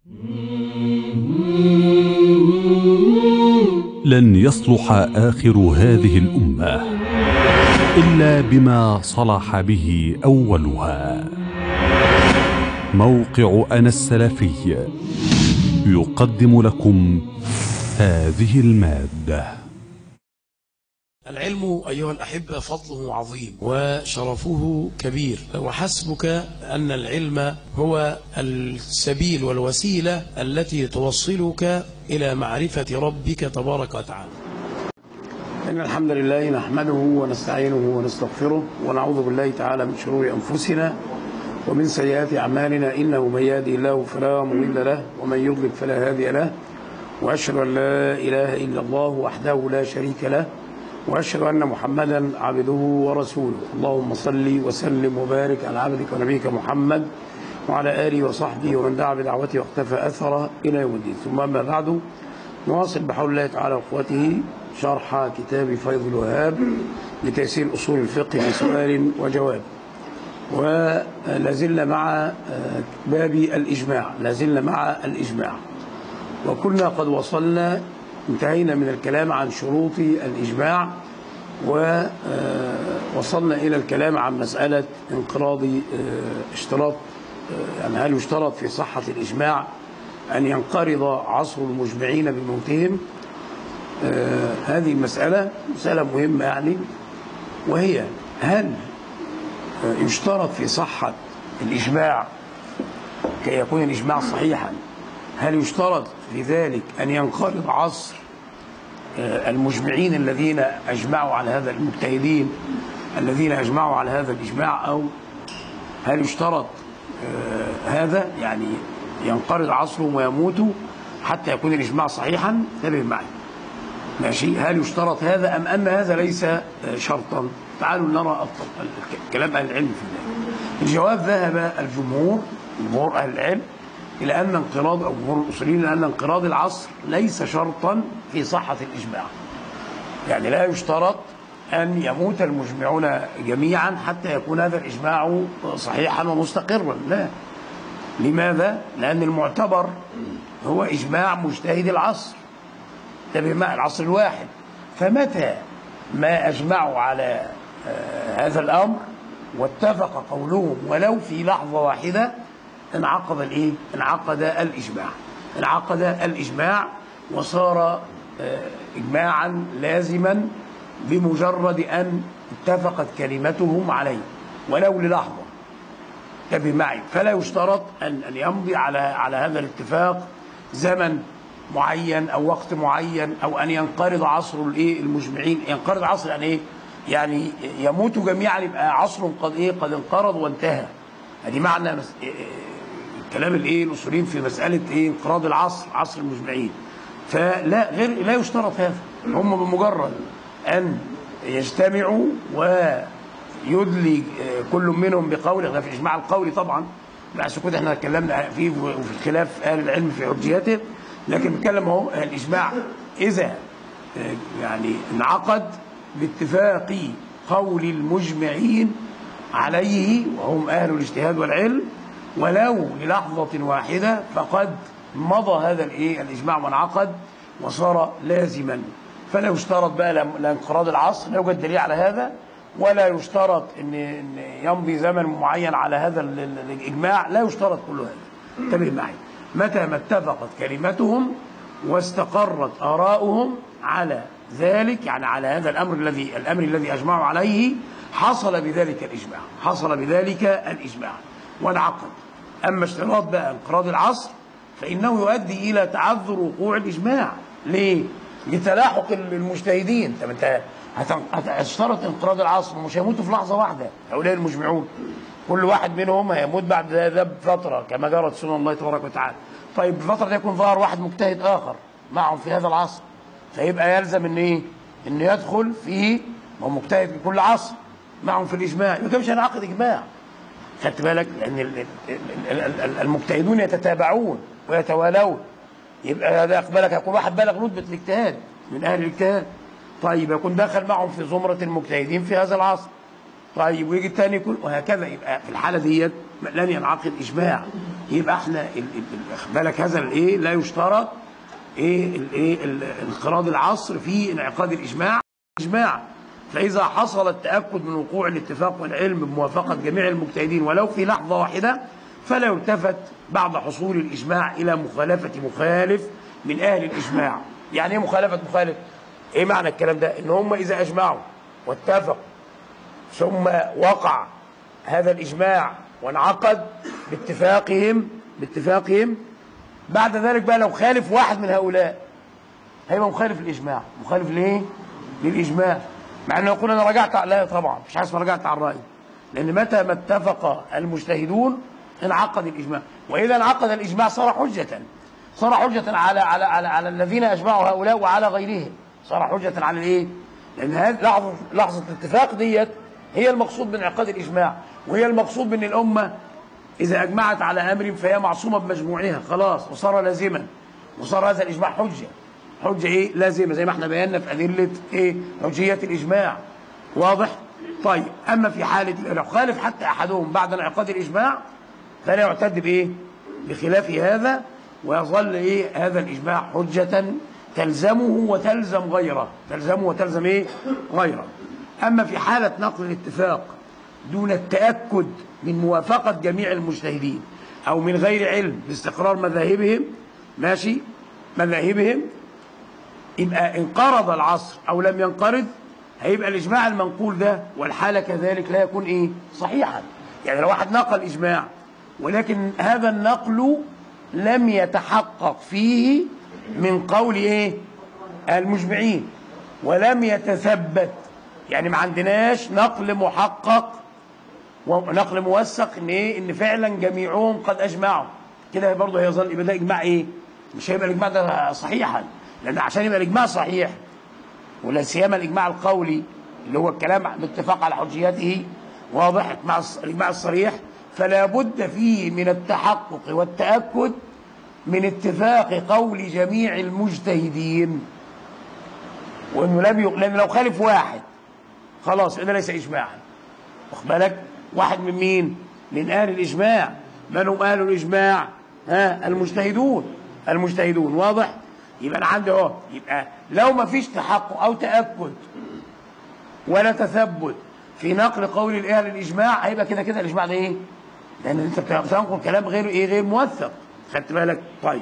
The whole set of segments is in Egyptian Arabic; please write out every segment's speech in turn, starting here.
لن يصلح اخر هذه الامه الا بما صلح به اولها موقع انا السلفي يقدم لكم هذه الماده العلم أيها الأحبة فضله عظيم وشرفه كبير وحسبك أن العلم هو السبيل والوسيلة التي توصلك إلى معرفة ربك تبارك وتعالى إن الحمد لله نحمده ونستعينه ونستغفره ونعوذ بالله تعالى من شرور أنفسنا ومن سيئات أعمالنا إنه من يهدي الله فلا مضل له ومن يضلل فلا هادي له وأشهد أن لا إله إلا الله وحده لا شريك له وأشهد أن محمدا عبده ورسوله اللهم صل وسلم وبارك على عبدك ونبيك محمد وعلى آله وصحبه ومن دعا بدعوته واختفى أثره إلى يوم الدين ثم أما بعد نواصل بحول الله تعالى وقوته شرح كتاب فيض الوهاب لتيسير أصول الفقه في سؤال وجواب ولازلنا مع باب الإجماع لازلنا مع الإجماع وكنا قد وصلنا انتهينا من الكلام عن شروط الإجماع ووصلنا إلى الكلام عن مسألة انقراض اشتراط يعني هل يشترط في صحة الإجماع أن ينقرض عصر المجمعين بموتهم هذه المسألة مسألة مهمة يعني وهي هل يشترط في صحة الإجماع كي يكون الإجماع صحيحا هل يشترط في ذلك أن ينقرض عصر المجمعين الذين أجمعوا على هذا المجتهدين الذين أجمعوا على هذا الإجماع أو هل يشترط هذا يعني ينقرض عصرهم ويموتوا حتى يكون الإجماع صحيحا انتبه معي ماشي هل يشترط هذا أم أن هذا ليس شرطا تعالوا نرى كلام أهل العلم في ذلك الجواب ذهب الجمهور جمهور أهل العلم إلى أن انقراض أو جمهور الأصوليين إلى أن انقراض العصر ليس شرطا في صحة الإجماع يعني لا يشترط أن يموت المجمعون جميعا حتى يكون هذا الإجماع صحيحا ومستقرا لا لماذا؟ لأن المعتبر هو إجماع مجتهد العصر انتبه معي العصر الواحد فمتى ما أجمعوا على هذا الأمر واتفق قولهم ولو في لحظة واحدة انعقد الايه انعقد الاجماع انعقد الاجماع وصار اجماعا لازما بمجرد ان اتفقت كلمتهم عليه ولو للحظه انتبه معي فلا يشترط ان ان يمضي على على هذا الاتفاق زمن معين او وقت معين او ان ينقرض عصر الايه المجمعين ينقرض عصر يعني ايه يعني يموتوا جميعا يبقى عصر قد ايه قد انقرض وانتهى ادي معنى مس... كلام الايه الاصوليين في مساله ايه انقراض العصر عصر المجمعين فلا غير لا يشترط هذا هم بمجرد ان يجتمعوا ويدلي كل منهم بقوله احنا في الاجماع القولي طبعا مع سكوت احنا اتكلمنا فيه وفي الخلاف اهل العلم في حجيته لكن بنتكلم اهو الاجماع اذا يعني انعقد باتفاق قول المجمعين عليه وهم اهل الاجتهاد والعلم ولو للحظة واحدة فقد مضى هذا الايه الاجماع وانعقد وصار لازما فلا يشترط بقى لا انقراض العصر لا يوجد دليل على هذا ولا يشترط ان ان يمضي زمن معين على هذا الاجماع لا يشترط كل هذا انتبه معي متى ما اتفقت كلمتهم واستقرت آراؤهم على ذلك يعني على هذا الامر الذي الامر الذي اجمعوا عليه حصل بذلك الاجماع حصل بذلك الاجماع وانعقد أما اشتراط بقى انقراض العصر فإنه يؤدي إلى تعذر وقوع الإجماع ليه؟ لتلاحق المجتهدين طب أنت هتشترط انقراض العصر ومش هيموتوا في لحظة واحدة هؤلاء المجمعون كل واحد منهم هيموت بعد ذا بفترة كما جرت سنن الله تبارك وتعالى طيب الفترة دي يكون ظهر واحد مجتهد آخر معهم في هذا العصر فيبقى يلزم ان ايه؟ ان يدخل فيه هو مجتهد في كل عصر معهم في الاجماع يبقى مش هينعقد اجماع خدت بالك لان المجتهدون يتتابعون ويتوالون يبقى هذا اقبلك يكون واحد بلغ رتبه الاجتهاد من اهل الاجتهاد طيب يكون دخل معهم في زمره المجتهدين في هذا العصر طيب ويجي الثاني يكون وهكذا يبقى في الحاله ديت لن ينعقد اجماع يبقى احنا ال- ال- ال- خد بالك هذا الايه لا يشترط ايه الايه ال- انقراض العصر في انعقاد الاجماع اجماع فاذا حصل التاكد من وقوع الاتفاق والعلم بموافقه جميع المجتهدين ولو في لحظه واحده فلا يلتفت بعد حصول الاجماع الى مخالفه مخالف من اهل الاجماع يعني ايه مخالفه مخالف ايه معنى الكلام ده ان هم اذا اجمعوا واتفقوا ثم وقع هذا الإجماع وانعقد باتفاقهم باتفاقهم بعد ذلك بقى لو خالف واحد من هؤلاء هيبقى مخالف الإجماع مخالف ليه؟ للإجماع مع أنه يقول أنا رجعت على- لا طبعا مش حاسس رجعت على الرأي لأن متى ما اتفق المجتهدون انعقد الإجماع وإذا انعقد الإجماع صار حجة صار حجة على على على, على الذين أجمعوا هؤلاء وعلى غيرهم صار حجة على الإيه؟ لأن هذه لحظة لحظة الاتفاق ديت هي المقصود بانعقاد الإجماع وهي المقصود بأن الأمة إذا أجمعت على أمر فهي معصومة بمجموعها خلاص وصار لازما وصار هذا الإجماع حجة حجة إيه لازمة زي ما احنا بينا في أدلة إيه حجية الإجماع واضح طيب أما في حالة لو خالف حتى أحدهم بعد انعقاد الإجماع فلا يعتد بإيه بخلاف هذا ويظل إيه هذا الإجماع حجة تلزمه وتلزم غيره تلزمه وتلزم إيه غيره أما في حالة نقل الاتفاق دون التأكد من موافقة جميع المجتهدين أو من غير علم باستقرار مذاهبهم ماشي مذاهبهم يبقى انقرض العصر أو لم ينقرض هيبقى الإجماع المنقول ده والحالة كذلك لا يكون إيه صحيحا يعني لو واحد نقل إجماع ولكن هذا النقل لم يتحقق فيه من قول إيه المجمعين ولم يتثبت يعني ما عندناش نقل محقق ونقل موثق ان ايه ان فعلا جميعهم قد اجمعوا كده برضه هيظل يبقى ده اجماع ايه مش هيبقى الاجماع ده صحيحا لان عشان يبقى الاجماع صحيح ولا سيما الاجماع القولي اللي هو الكلام باتفاق على حجيته واضح مع الاجماع الصريح فلا بد فيه من التحقق والتاكد من اتفاق قول جميع المجتهدين وانه لم ي... لان لو خالف واحد خلاص ده ليس اجماعا واخد بالك واحد من مين من اهل الاجماع من هم اهل الاجماع ها المجتهدون المجتهدون واضح يبقى انا عندي اهو يبقى لو ما فيش تحقق او تاكد ولا تثبت في نقل قول اهل الاجماع هيبقى كده كده الاجماع ده ايه لان انت بتنقل كلام غير ايه غير موثق خدت بالك طيب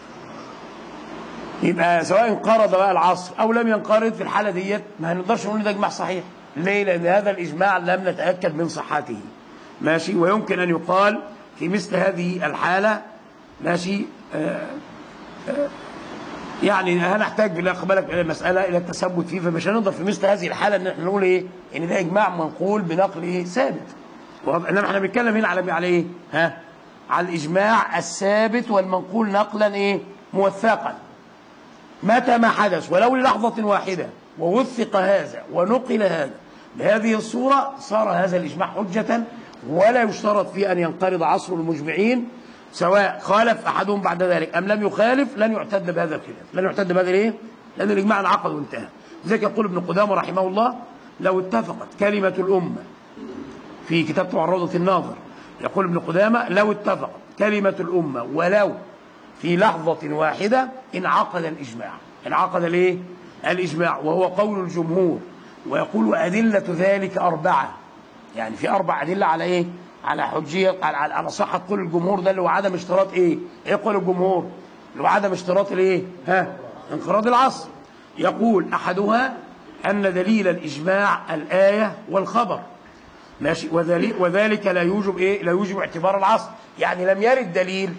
يبقى سواء انقرض بقى العصر او لم ينقرض في الحاله ديت ما هنقدرش نقول ده اجماع صحيح ليه لان هذا الاجماع لم نتاكد من صحته ماشي ويمكن ان يقال في مثل هذه الحاله ماشي آه آه يعني هنحتاج بالله بالك الى المساله الى التثبت فيه فمش هنقدر في مثل هذه الحاله ان احنا نقول ايه ان ده اجماع منقول بنقل ايه ثابت انما احنا بنتكلم هنا على على ايه ها على الاجماع الثابت والمنقول نقلا ايه موثقا متى ما حدث ولو للحظة واحدة ووثق هذا ونقل هذا بهذه الصورة صار هذا الإجماع حجة ولا يشترط فيه أن ينقرض عصر المجمعين سواء خالف أحدهم بعد ذلك أم لم يخالف لن يعتد بهذا الخلاف لن يعتد بهذا الإيه؟ لأن الإجماع انعقد وانتهى لذلك يقول ابن قدامة رحمه الله لو اتفقت كلمة الأمة في كتاب روضة الناظر يقول ابن قدامة لو اتفقت كلمة الأمة ولو في لحظة واحدة انعقد الإجماع انعقد ليه؟ الإجماع وهو قول الجمهور ويقول وأدلة ذلك أربعة يعني في أربع أدلة على إيه؟ على حجية على, على, على صحة قول الجمهور ده اللي هو عدم اشتراط إيه؟ إيه قول الجمهور؟ اللي هو عدم اشتراط الإيه؟ ها؟ انقراض العصر يقول أحدها أن دليل الإجماع الآية والخبر ماشي وذلك, وذلك لا يوجب إيه؟ لا يوجب اعتبار العصر يعني لم يرد دليل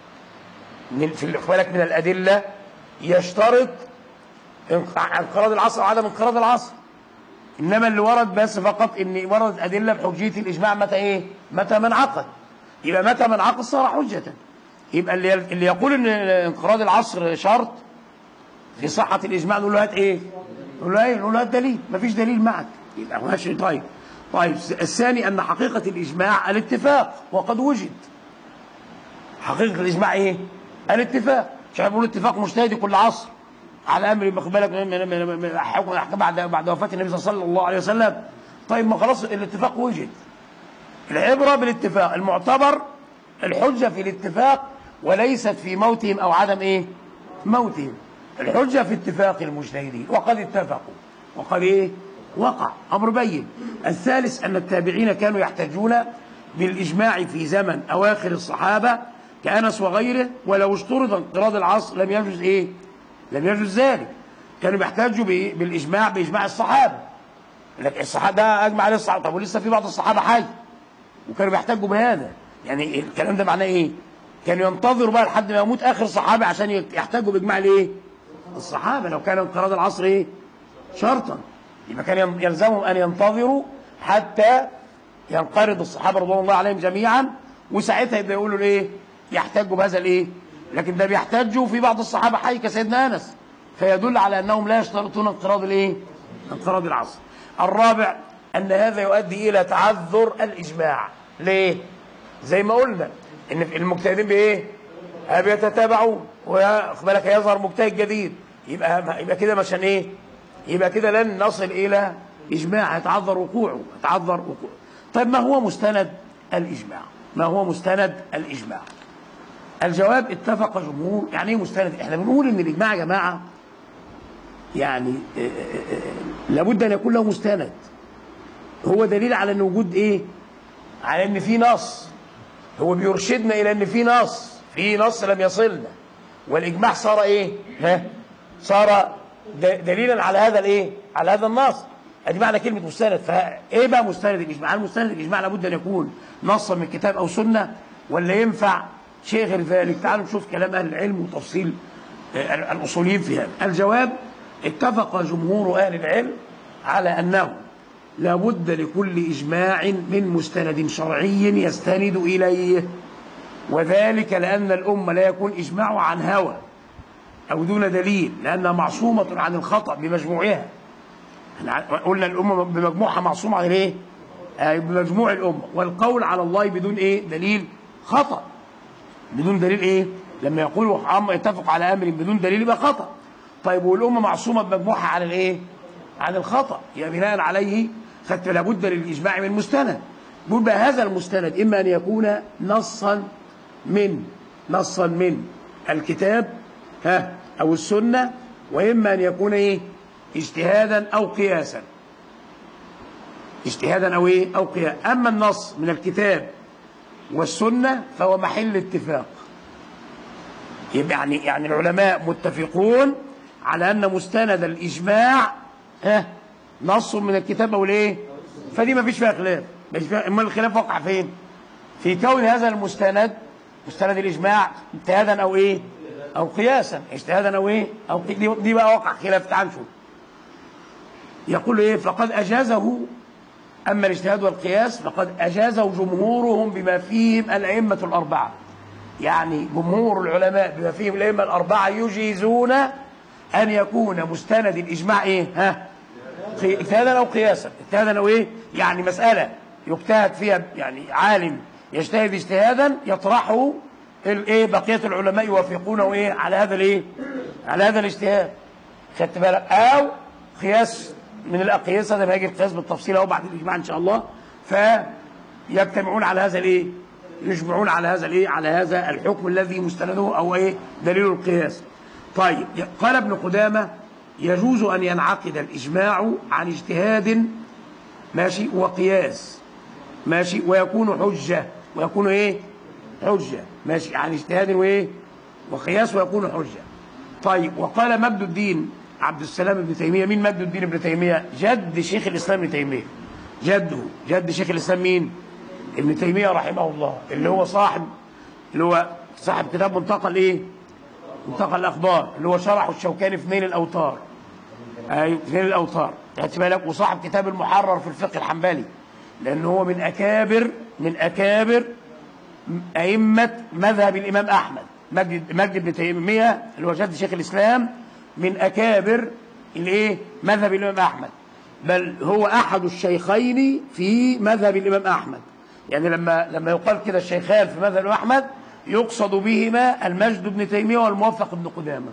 من في بالك من الأدلة يشترط انقراض العصر أو عدم انقراض العصر إنما اللي ورد بس فقط إن وردت أدلة بحجية الإجماع متى إيه؟ متى ما انعقد يبقى متى ما انعقد صار حجة يبقى اللي اللي يقول إن انقراض العصر شرط في صحة الإجماع نقول له هات إيه؟ نقول له إيه؟ نقول له هات دليل مفيش دليل معك يبقى ماشي طيب طيب الثاني أن حقيقة الإجماع الاتفاق وقد وجد حقيقة الإجماع إيه؟ الاتفاق مش بيقولوا اتفاق مجتهد كل عصر على امر واخد بالك من حكم الاحكام بعد بعد وفاه النبي صلى الله عليه وسلم طيب ما خلاص الاتفاق وجد العبره بالاتفاق المعتبر الحجة في الاتفاق وليست في موتهم أو عدم إيه موتهم الحجة في اتفاق المجتهدين وقد اتفقوا وقد إيه وقع أمر بين الثالث أن التابعين كانوا يحتاجون بالإجماع في زمن أواخر الصحابة كأنس وغيره ولو اشترط انقراض العصر لم يجوز إيه لم يجوز ذلك كانوا بيحتاجوا بإيه؟ بالإجماع بإجماع الصحابة لكن الصحابة ده أجمع عليه الصحابة طب ولسه في بعض الصحابة حي وكانوا بيحتاجوا بهذا يعني الكلام ده معناه إيه كانوا ينتظروا بقى لحد ما يموت آخر صحابي عشان يحتاجوا بإجماع الإيه الصحابة لو كان انقراض العصر إيه شرطا يبقى كان يلزمهم أن ينتظروا حتى ينقرض الصحابة رضوان الله عليهم جميعا وساعتها يبقى يقولوا الايه يحتاجوا بهذا الايه لكن ده بيحتاجوا في بعض الصحابة حي كسيدنا أنس فيدل على أنهم لا يشترطون انقراض الايه انقراض العصر الرابع أن هذا يؤدي إلى تعذر الإجماع ليه زي ما قلنا إن المجتهدين بإيه بيتتابعون وبالك يظهر مجتهد جديد يبقى يبقى كده مشان ايه يبقى كده لن نصل إلى إجماع يتعذر وقوعه يتعذر وقوعه طيب ما هو مستند الإجماع ما هو مستند الإجماع الجواب اتفق جمهور يعني ايه مستند احنا بنقول ان الاجماع يا جماعه يعني آه، آه، آه، لابد ان يكون له مستند هو دليل على ان وجود ايه على ان في نص هو بيرشدنا الى ان في نص في نص لم يصلنا والاجماع صار ايه ها صار دليلا على هذا الايه على هذا النص ادي معنى كلمه مستند فايه بقى مستند الاجماع المستند الاجماع لابد ان يكون نصا من كتاب او سنه ولا ينفع شيء غير ذلك تعالوا نشوف كلام اهل العلم وتفصيل آه، الاصوليين في هذا الجواب اتفق جمهور اهل العلم على انه لابد لكل اجماع من مستند شرعي يستند اليه وذلك لان الامه لا يكون اجماعها عن هوى او دون دليل لانها معصومه عن الخطا بمجموعها احنا قلنا الامه بمجموعها معصومه عن ايه آه، بمجموع الامه والقول على الله بدون ايه دليل خطا بدون دليل ايه لما يقولوا اتفق على امر بدون دليل يبقى خطا طيب والامه معصومه بمجموعها على الايه عن الخطا يبقى بناء عليه خدت لابد للاجماع من مستند بيقول بقى هذا المستند اما ان يكون نصا من نصا من الكتاب ها او السنه واما ان يكون ايه اجتهادا او قياسا اجتهادا او ايه او قياسا اما النص من الكتاب والسنة فهو محل اتفاق يبقى يعني يعني العلماء متفقون على أن مستند الإجماع ها نص من الكتاب أو الايه فدي ما فيش فيها خلاف اما الخلاف وقع فين في كون هذا المستند مستند الإجماع اجتهادا أو إيه أو قياسا اجتهادا أو إيه أو دي بقى وقع خلاف تعال نشوف يقول إيه فقد أجازه أما الاجتهاد والقياس فقد أجازه جمهورهم بما فيهم الأئمة الأربعة يعني جمهور العلماء بما فيهم الأئمة الأربعة يجيزون أن يكون مستند الإجماع إيه ها اجتهادا أو قياسا اجتهادا أو إيه يعني مسألة يجتهد فيها يعني عالم يجتهد اجتهادا يطرحه الايه بقيه العلماء يوافقونه ايه على هذا الايه على هذا الاجتهاد خدت بالك او قياس من الأقيسة ده هيجي القياس بالتفصيل اهو بعد الإجماع إن شاء الله فيجتمعون على هذا الإيه يجمعون على هذا الإيه على هذا الحكم الذي مستنده أو إيه دليل القياس طيب قال ابن قدامة يجوز أن ينعقد الإجماع عن اجتهاد ماشي وقياس ماشي ويكون حجة ويكون إيه حجة ماشي عن اجتهاد وإيه وقياس ويكون حجة طيب وقال مجد الدين عبد السلام ابن تيمية مين مجد الدين ابن تيمية جد شيخ الإسلام ابن تيمية جده جد شيخ الإسلام مين ابن تيمية رحمه الله اللي هو صاحب اللي هو صاحب كتاب منتقى الايه منتقى الأخبار اللي هو شرحه الشوكاني في نيل الأوتار ايوه في نيل الأوتار خدت بالك وصاحب كتاب المحرر في الفقه الحنبلي لأنه هو من أكابر من أكابر أئمة مذهب الإمام أحمد مجد مجد بن تيمية اللي هو جد شيخ الإسلام من أكابر الايه مذهب الإمام أحمد بل هو أحد الشيخين في مذهب الإمام أحمد يعني لما لما يقال كده الشيخان في مذهب الإمام أحمد يقصد بهما المجد بن تيمية والموفق بن قدامة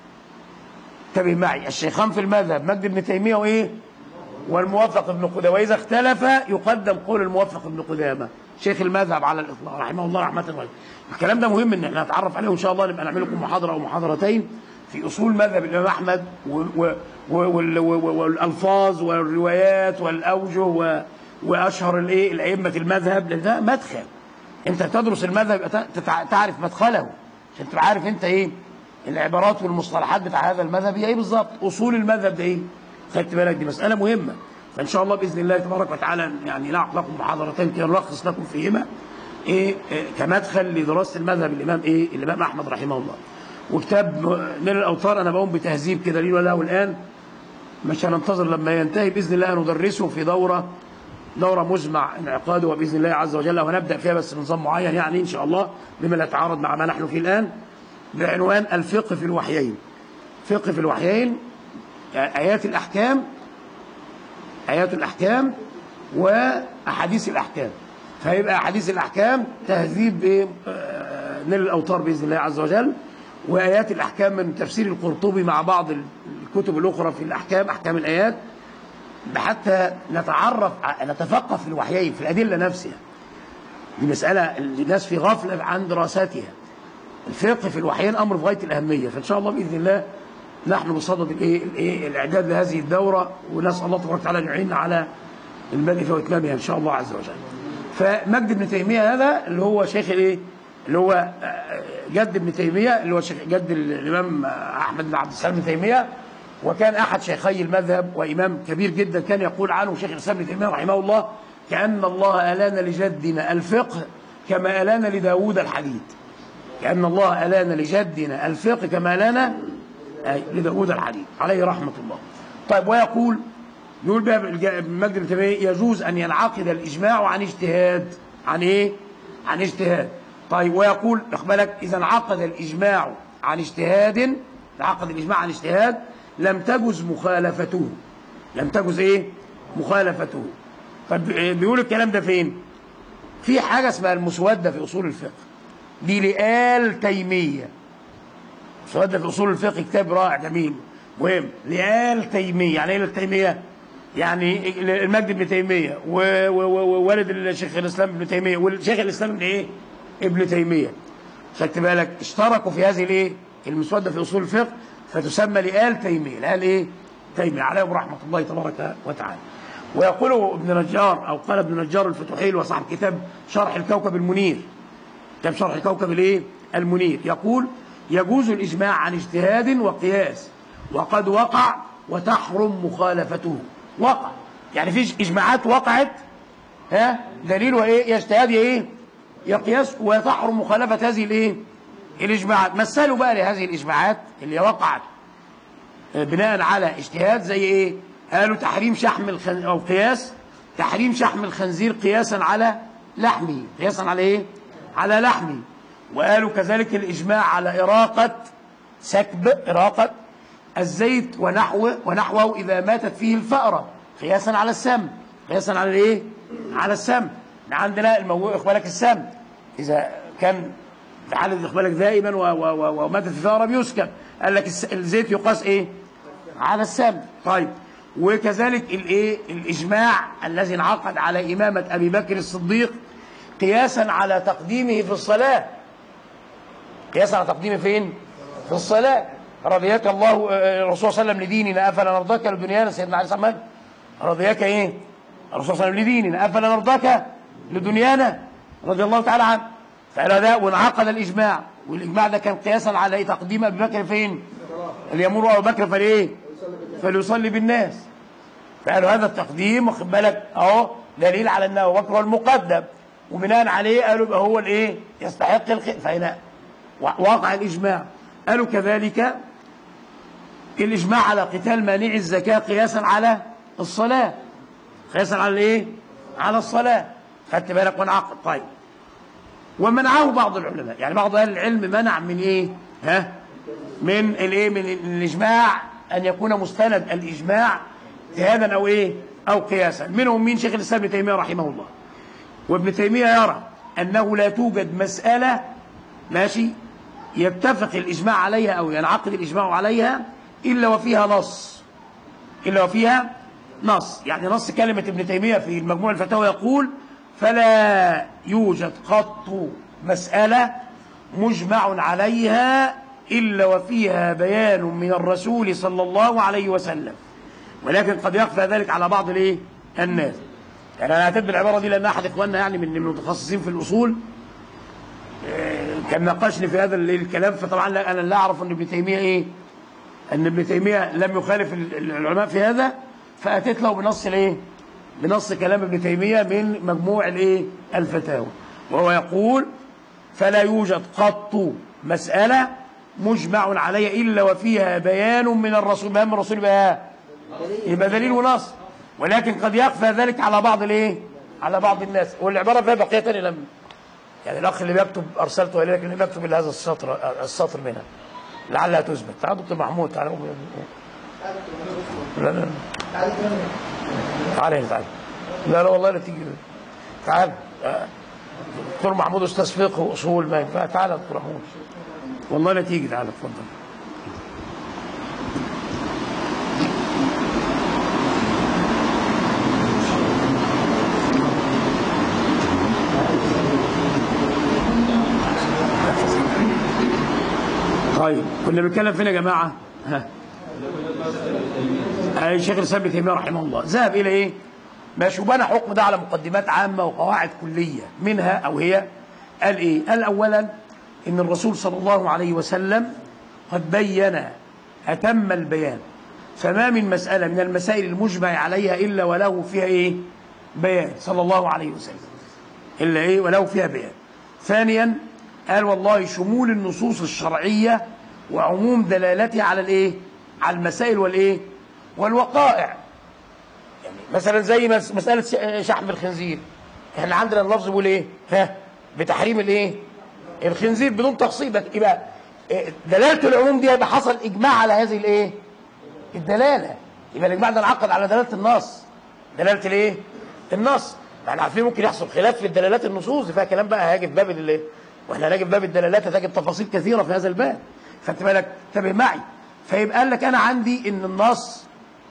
انتبه معي الشيخان في المذهب مجد بن تيمية وإيه والموفق بن قدامة وإذا اختلف يقدم قول الموفق بن قدامة شيخ المذهب على الاطلاق رحمه الله رحمه الله الكلام ده مهم ان احنا نتعرف عليه وان شاء الله نبقى نعمل لكم محاضره او محاضرتين في اصول مذهب الامام احمد و- و- و- وال- و- و- والالفاظ والروايات والاوجه و- واشهر الايه الائمه المذهب لان ده مدخل انت تدرس المذهب يبقى ت- تتع- تعرف مدخله عشان تبقى عارف انت ايه العبارات والمصطلحات بتاع هذا المذهب هي ايه بالظبط اصول المذهب ده ايه خدت بالك دي مساله مهمه فان شاء الله باذن الله تبارك وتعالى يعني نعقد لكم محاضرتين كده نلخص لكم فيهما ايه إيه كمدخل لدراسه المذهب الامام ايه الامام احمد رحمه الله وكتاب نيل الاوطار انا بقوم بتهذيب كده ليه ولا الان مش هننتظر لما ينتهي باذن الله ندرسه في دوره دوره مجمع انعقاده وباذن الله عز وجل وهنبدا فيها بس بنظام معين يعني ان شاء الله بما لا يتعارض مع ما نحن فيه الان بعنوان الفقه في الوحيين فقه في الوحيين ايات الاحكام ايات الاحكام واحاديث الاحكام فيبقى احاديث الاحكام تهذيب ايه آه، نيل الاوطار باذن الله عز وجل وايات الاحكام من تفسير القرطبي مع بعض الكتب الاخرى في الاحكام احكام الايات حتى نتعرف ع- نتفقه في الوحيين في الادله نفسها دي مساله الناس في غفله عن دراستها الفقه في الوحيين امر في غايه الاهميه فان شاء الله باذن الله نحن بصدد الايه الايه الاعداد لهذه الدوره ونسال الله تبارك وتعالى ان يعيننا على المدى واتمامها ان شاء الله عز وجل. فمجد ابن تيميه هذا اللي هو شيخ الايه؟ اللي هو آه، جد ابن تيميه اللي هو شيخ جد الامام احمد بن عبد السلام بن تيميه وكان احد شيخي المذهب وامام كبير جدا كان يقول عنه شيخ الاسلام ابن تيميه رحمه الله كان الله الان لجدنا الفقه كما الان لداوود الحديد. كأن الله ألان لجدنا الفقه كما ألان أي لداود الحديد عليه رحمة الله طيب ويقول يقول بقى الج- ابن مجد بن تيمية يجوز أن ينعقد الإجماع عن اجتهاد عن إيه؟ عن اجتهاد طيب ويقول خد بالك إذا انعقد الإجماع عن اجتهاد انعقد الإجماع عن اجتهاد لم تجز مخالفته لم تجز إيه؟ مخالفته طب بيقول الكلام ده فين؟ في حاجة اسمها المسودة في أصول الفقه دي لآل تيمية مسودة في أصول الفقه كتاب رائع جميل مهم لآل تيمية يعني إيه آل تيمية؟ يعني المجد ابن تيمية و- و- و- ووالد الشيخ الإسلام ابن تيمية والشيخ الإسلام ابن إيه؟ ابن تيمية خدت بالك اشتركوا في هذه الإيه؟ المسودة في أصول الفقه فتسمى لآل تيمية لآل إيه؟ تيمية عليهم رحمة الله تبارك وتعالى ويقول ابن نجار أو قال ابن نجار الفتوحيل وصاحب كتاب شرح الكوكب المنير كتاب شرح الكوكب الايه المنير يقول يجوز الاجماع عن اجتهاد وقياس وقد وقع وتحرم مخالفته وقع يعني في اجماعات وقعت ها دليل وايه يا اجتهاد يا ايه يا قياس وتحرم مخالفه هذه الايه الاجماعات مثلوا بقى لهذه الاجماعات اللي وقعت بناء على اجتهاد زي ايه قالوا تحريم شحم الخن... او قياس تحريم شحم الخنزير قياسا على لحمه قياسا على ايه على لحمه وقالوا كذلك الاجماع على اراقه سكب اراقه الزيت ونحوه ونحوه اذا ماتت فيه الفأرة قياسا على السم قياسا على الايه على السم عندنا المو... اخبالك السم اذا كان في حاله اخبالك دائما و... و... و... وماتت في الفأرة بيسكب قال لك الس... الزيت يقاس ايه على السم طيب وكذلك الايه الاجماع الذي انعقد على امامه ابي بكر الصديق قياسا على تقديمه في الصلاه قياسا على تقديمه فين في الصلاه رضيك الله آه، الرسول صلى الله عليه وسلم لديننا افلا نرضاك لدنيانا سيدنا علي صلى الله عليه وسلم رضيك ايه الرسول صلى الله عليه وسلم لديننا افلا نرضاك لدنيانا رضي الله تعالى عنه فقال ده وانعقد الاجماع والاجماع ده كان قياسا على إيه؟ تقديم ابي بكر فين اللي يمر ابو بكر فليه فليصلي بالناس فقالوا هذا التقديم واخد بالك اهو دليل على ان ابو بكر هو المقدم وبناء عليه قالوا يبقى هو الايه يستحق الخير فهنا واقع الاجماع قالوا كذلك الاجماع على قتال مانع الزكاه قياسا على الصلاه قياسا على الايه على الصلاه خدت بالك وانعقد طيب ومنعه بعض العلماء يعني بعض اهل العلم منع من ايه ها من الايه من الاجماع ان يكون مستند الاجماع اجتهادا او ايه او قياسا منهم مين شيخ الاسلام ابن تيميه رحمه الله وابن تيميه يرى انه لا توجد مساله ماشي يتفق الاجماع عليها او ينعقد الاجماع عليها الا وفيها نص الا وفيها نص يعني نص كلمه ابن تيميه في المجموع الفتاوى يقول فلا يوجد قط مسألة مجمع عليها إلا وفيها بيان من الرسول صلى الله عليه وسلم ولكن قد يخفى ذلك على بعض الايه الناس يعني انا اعتد بالعباره دي لان احد اخواننا يعني من المتخصصين في الاصول آه، كان ناقشني في هذا الكلام فطبعا لا انا لا اعرف ان ابن تيميه ايه ان ابن تيميه لم يخالف العلماء في هذا فاتيت له بنص الايه بنص كلام ابن تيميه من مجموع الايه الفتاوى وهو يقول فلا يوجد قط مساله مجمع عليها الا وفيها بيان من الرسول بيان من الرسول بقى يبقى دليل ونص ولكن قد يخفى ذلك على بعض الايه على بعض الناس والعباره فيها بقيه ثانيه لم يعني الاخ اللي بيكتب ارسلته اليه لكن بيكتب الا هذا السطر السطر منها لعلها تثبت تعال دكتور محمود تعال لا لا تعال هنا تعال لا لا والله لا تيجي تعال آه. دكتور محمود استاذ فقه واصول ما ينفع تعال يا دكتور محمود والله لا تيجي تعال اتفضل طيب كنا بنتكلم فين يا جماعه؟ ها أي شيخ الاسلام ابن تيميه رحمه الله ذهب الى ايه؟ ماشي وبنى حكم ده على مقدمات عامه وقواعد كليه منها او هي قال ايه؟ قال اولا ان الرسول صلى الله عليه وسلم قد بين اتم البيان فما من مساله من المسائل المجمع عليها الا وله فيها ايه؟ بيان صلى الله عليه وسلم الا ايه؟ وله فيها بيان. ثانيا قال والله شمول النصوص الشرعيه وعموم دلالتها على الايه؟ على المسائل والايه؟ والوقائع. يعني مثلا زي مس- مساله شحم الخنزير. احنا عندنا اللفظ بيقول ايه؟ ها بتحريم الايه؟ الخنزير بدون تفصيل يبقى إيه، دلاله العموم دي يبقى حصل اجماع على هذه الايه؟ الدلاله. يبقى الاجماع ده انعقد على دلاله النص. دلاله الايه؟ النص. ما احنا عارفين ممكن يحصل خلاف في الدلالات النصوص فيها كلام بقى هيجي في باب الايه؟ واحنا هنجي في باب الدلالات هتجد تفاصيل كثيره في هذا الباب. خدت بالك؟ انتبه معي. فيبقى قال لك انا عندي ان النص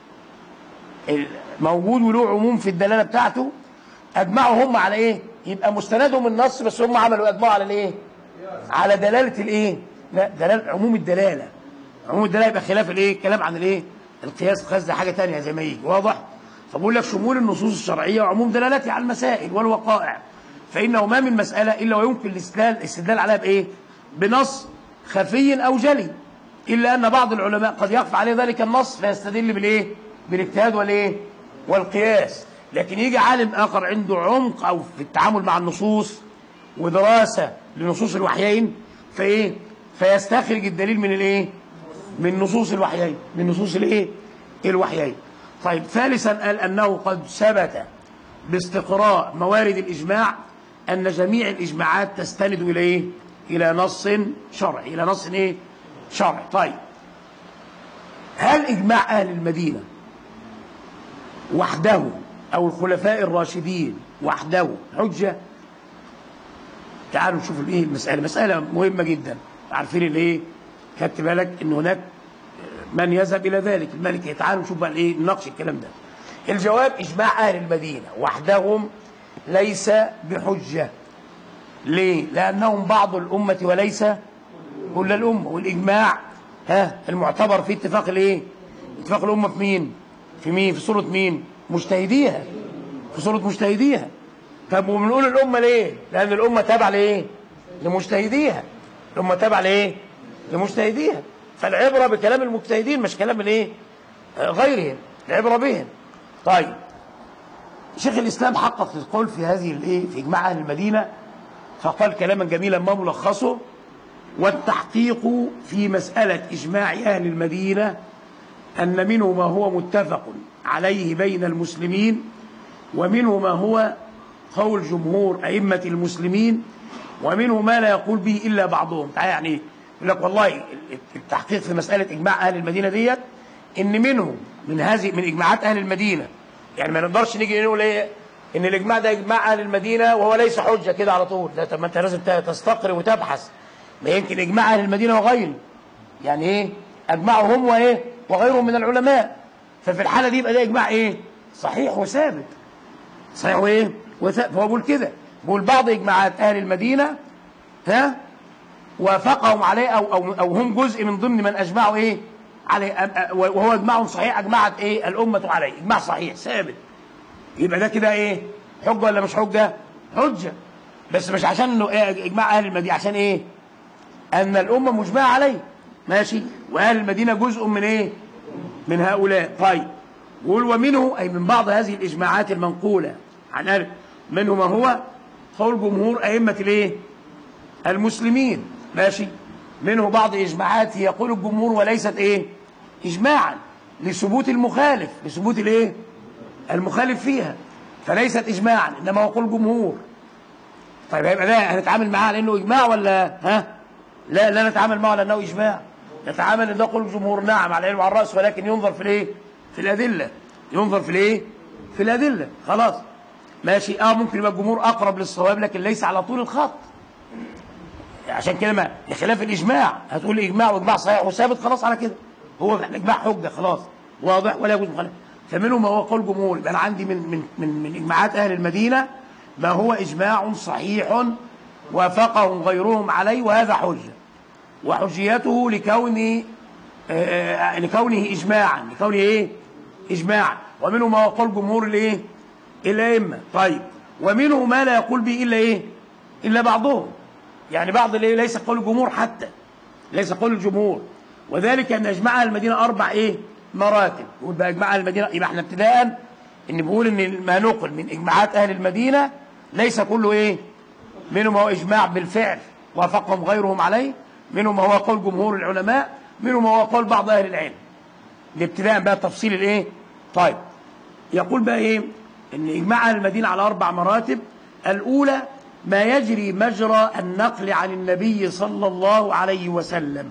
موجود وله عموم في الدلاله بتاعته اجمعوا هم على ايه؟ يبقى مستندهم النص بس هم عملوا اجمعوا على الايه؟ على دلاله الايه؟ لا دلاله عموم الدلاله عموم الدلاله يبقى خلاف الايه؟ الكلام عن الايه؟ القياس القياس ده حاجه ثانيه زي ما يجي واضح؟ فبقول لك شمول النصوص الشرعيه وعموم دلالتها على المسائل والوقائع فانه ما من مساله الا ويمكن الاستدلال الاستدلال عليها بايه؟ بنص خفي او جلي الا ان بعض العلماء قد يخفى عليه ذلك النص فيستدل بالايه؟ بالاجتهاد والايه؟ والقياس لكن يجي عالم اخر عنده عمق او في التعامل مع النصوص ودراسه لنصوص الوحيين فايه؟ فيستخرج الدليل من الايه؟ من نصوص الوحيين من نصوص الايه؟ الوحيين طيب ثالثا قال انه قد ثبت باستقراء موارد الاجماع ان جميع الاجماعات تستند الى ايه؟ الى نص شرعي الى نص ايه؟ شرعي طيب هل اجماع اهل المدينه وحده او الخلفاء الراشدين وحده حجه تعالوا نشوف الايه المساله مساله مهمه جدا عارفين الايه خدت بالك ان هناك من يذهب الى ذلك الملك تعالوا نشوف بقى الايه نناقش الكلام ده الجواب اجماع اهل المدينه وحدهم ليس بحجه ليه لانهم بعض الامه وليس كل الامه والاجماع ها المعتبر في اتفاق الايه اتفاق الامه في مين في مين في صوره مين مجتهديها في صوره مجتهديها طب وبنقول الامه ليه لان الامه تابعه لايه لمجتهديها الامه تابعه لايه لمجتهديها فالعبره بكلام المجتهدين مش كلام الايه آه، غيرهم العبره بهم طيب شيخ الاسلام حقق القول في هذه الايه في اجماع اهل المدينه فقال كلاما جميلا ما ملخصه والتحقيق في مساله اجماع اهل المدينه ان منه ما هو متفق عليه بين المسلمين ومنه ما هو قول جمهور ائمه المسلمين ومنه ما لا يقول به الا بعضهم يعني إيه؟ يقول لك والله التحقيق في مساله اجماع اهل المدينه ديت ان منهم من هذه من اجماعات اهل المدينه يعني ما نقدرش نيجي نقول ايه ان الاجماع ده اجماع اهل المدينه وهو ليس حجه كده على طول لا طب ما انت لازم تستقر وتبحث ما يمكن اجماع اهل المدينه وغيره يعني ايه اجمعوا هم وايه وغيرهم من العلماء ففي الحاله دي يبقى ده اجماع ايه صحيح وثابت صحيح وايه وث- فهو بيقول كده بيقول بعض اجماعات اهل المدينه ها وافقهم عليه او او او هم جزء من ضمن من اجمعوا ايه عليه أم- أ- وهو اجماع صحيح اجمعت ايه الامه عليه اجماع صحيح ثابت يبقى ده كده ايه حجه ولا مش حجه حجه بس مش عشان انه إيه اجماع اهل المدينه عشان ايه ان الامه مجمعه عليه ماشي واهل المدينه جزء من ايه من هؤلاء طيب يقول ومنه اي من بعض هذه الاجماعات المنقوله عن اهل منه ما هو قول جمهور ائمه الايه المسلمين ماشي منه بعض اجماعات يقول الجمهور وليست ايه اجماعا لثبوت المخالف لثبوت الايه المخالف فيها فليست اجماعا انما هو قول جمهور طيب هيبقى ده هنتعامل معاه على انه اجماع ولا ها لا لا نتعامل معه على انه اجماع نتعامل ان ده قول الجمهور نعم على العلم وعلى الراس ولكن ينظر في الايه في الادله ينظر في الايه في الادله خلاص ماشي اه ممكن يبقى الجمهور اقرب للصواب لكن ليس على طول الخط عشان كده ما خلاف الاجماع هتقول اجماع واجماع صحيح وثابت خلاص على كده هو الاجماع حجه خلاص واضح ولا يجوز مخالفه فمنهم ما هو قول جمهور يبقى انا عندي من من من من اجماعات اهل المدينه ما هو اجماع صحيح وافقهم غيرهم عليه وهذا حجه وحجيته لكون آه، لكونه اجماعا لكونه ايه اجماعا ومنه ما هو قول جمهور الايه الائمه طيب ومنه ما لا يقول به الا ايه الا بعضهم يعني بعض الايه ليس قول الجمهور حتى ليس قول الجمهور وذلك ان اجماع أهل المدينه اربع ايه مراتب يقول بقى اجماع أهل المدينه يبقى احنا ابتداء ان بيقول ان ما نقل من اجماعات اهل المدينه ليس كله ايه منهم هو اجماع بالفعل وافقهم غيرهم عليه منهم هو قول جمهور العلماء منهم هو قول بعض اهل العلم الابتداء بقى تفصيل الايه طيب يقول بقى ايه ان اجماع أهل المدينه على اربع مراتب الاولى ما يجري مجرى النقل عن النبي صلى الله عليه وسلم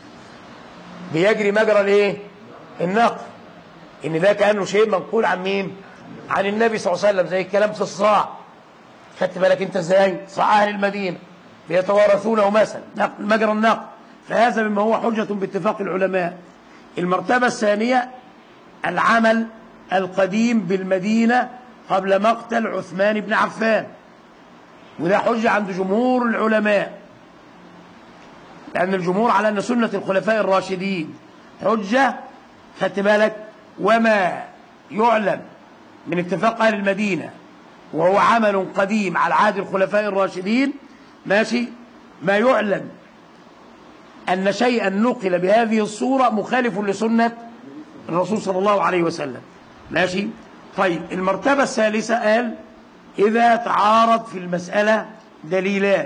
بيجري مجرى الايه النقل ان ده كانه شيء منقول عن مين عن النبي صلى الله عليه وسلم زي الكلام في الصاع خدت بالك انت ازاي صاع اهل المدينه بيتوارثونه مثلا نقل مجرى النقل فهذا مما هو حجه باتفاق العلماء المرتبه الثانيه العمل القديم بالمدينه قبل مقتل عثمان بن عفان وده حجه عند جمهور العلماء لأن الجمهور على أن سنة الخلفاء الراشدين حجة خدت بالك وما يعلم من اتفاق أهل المدينة وهو عمل قديم على عهد الخلفاء الراشدين ماشي ما يعلم أن شيئا نقل بهذه الصورة مخالف لسنة الرسول صلى الله عليه وسلم ماشي طيب المرتبة الثالثة قال إذا تعارض في المسألة دليلان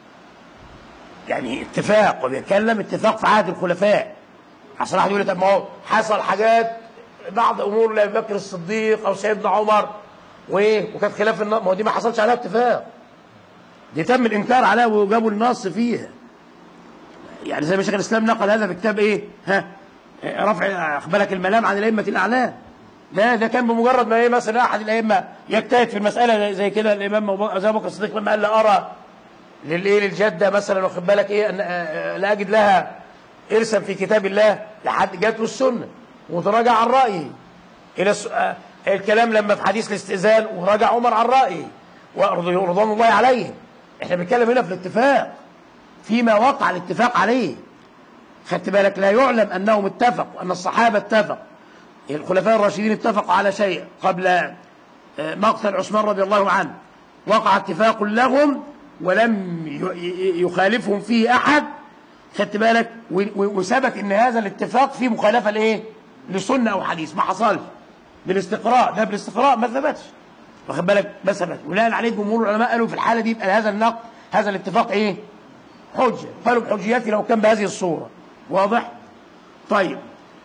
يعني اتفاق وبيتكلم اتفاق في عهد الخلفاء عشان واحد يقول لي طب ما هو حصل حاجات بعض امور لابي بكر الصديق او سيدنا عمر وايه وكانت خلاف النص ما هو دي ما حصلش عليها اتفاق دي تم الانكار عليها وجابوا النص فيها يعني زي ما شيخ الاسلام نقل هذا في كتاب ايه ها رفع اخبالك الملام عن الائمه الاعلام ده ده كان بمجرد ما ايه مثلا احد الائمه يجتهد في المساله زي كده الامام ابو بكر الصديق لما قال لا ارى للايه للجده مثلا واخد بالك ايه أن آه، لا اجد لها ارسم في كتاب الله لحد جات له السنه وتراجع عن رايه الى الس- آه، الكلام لما في حديث الاستئذان وراجع عمر عن رايه ورضي- ورضوان الله عليه احنا بنتكلم هنا في الاتفاق فيما وقع الاتفاق عليه خدت بالك لا يعلم انهم اتفقوا ان الصحابه اتفقوا الخلفاء الراشدين اتفقوا على شيء قبل آه، مقتل عثمان رضي الله عنه وقع اتفاق لهم ولم ي- ي- يخالفهم فيه احد خدت بالك و- و- وثبت ان هذا الاتفاق فيه مخالفه لايه لسنه او حديث ما حصلش بالاستقراء ده بالاستقراء ما ثبتش واخد بالك ما ثبت بناء عليه جمهور العلماء قالوا في الحاله دي يبقى هذا النقد هذا الاتفاق ايه حجه قالوا بحجيته لو كان بهذه الصوره واضح طيب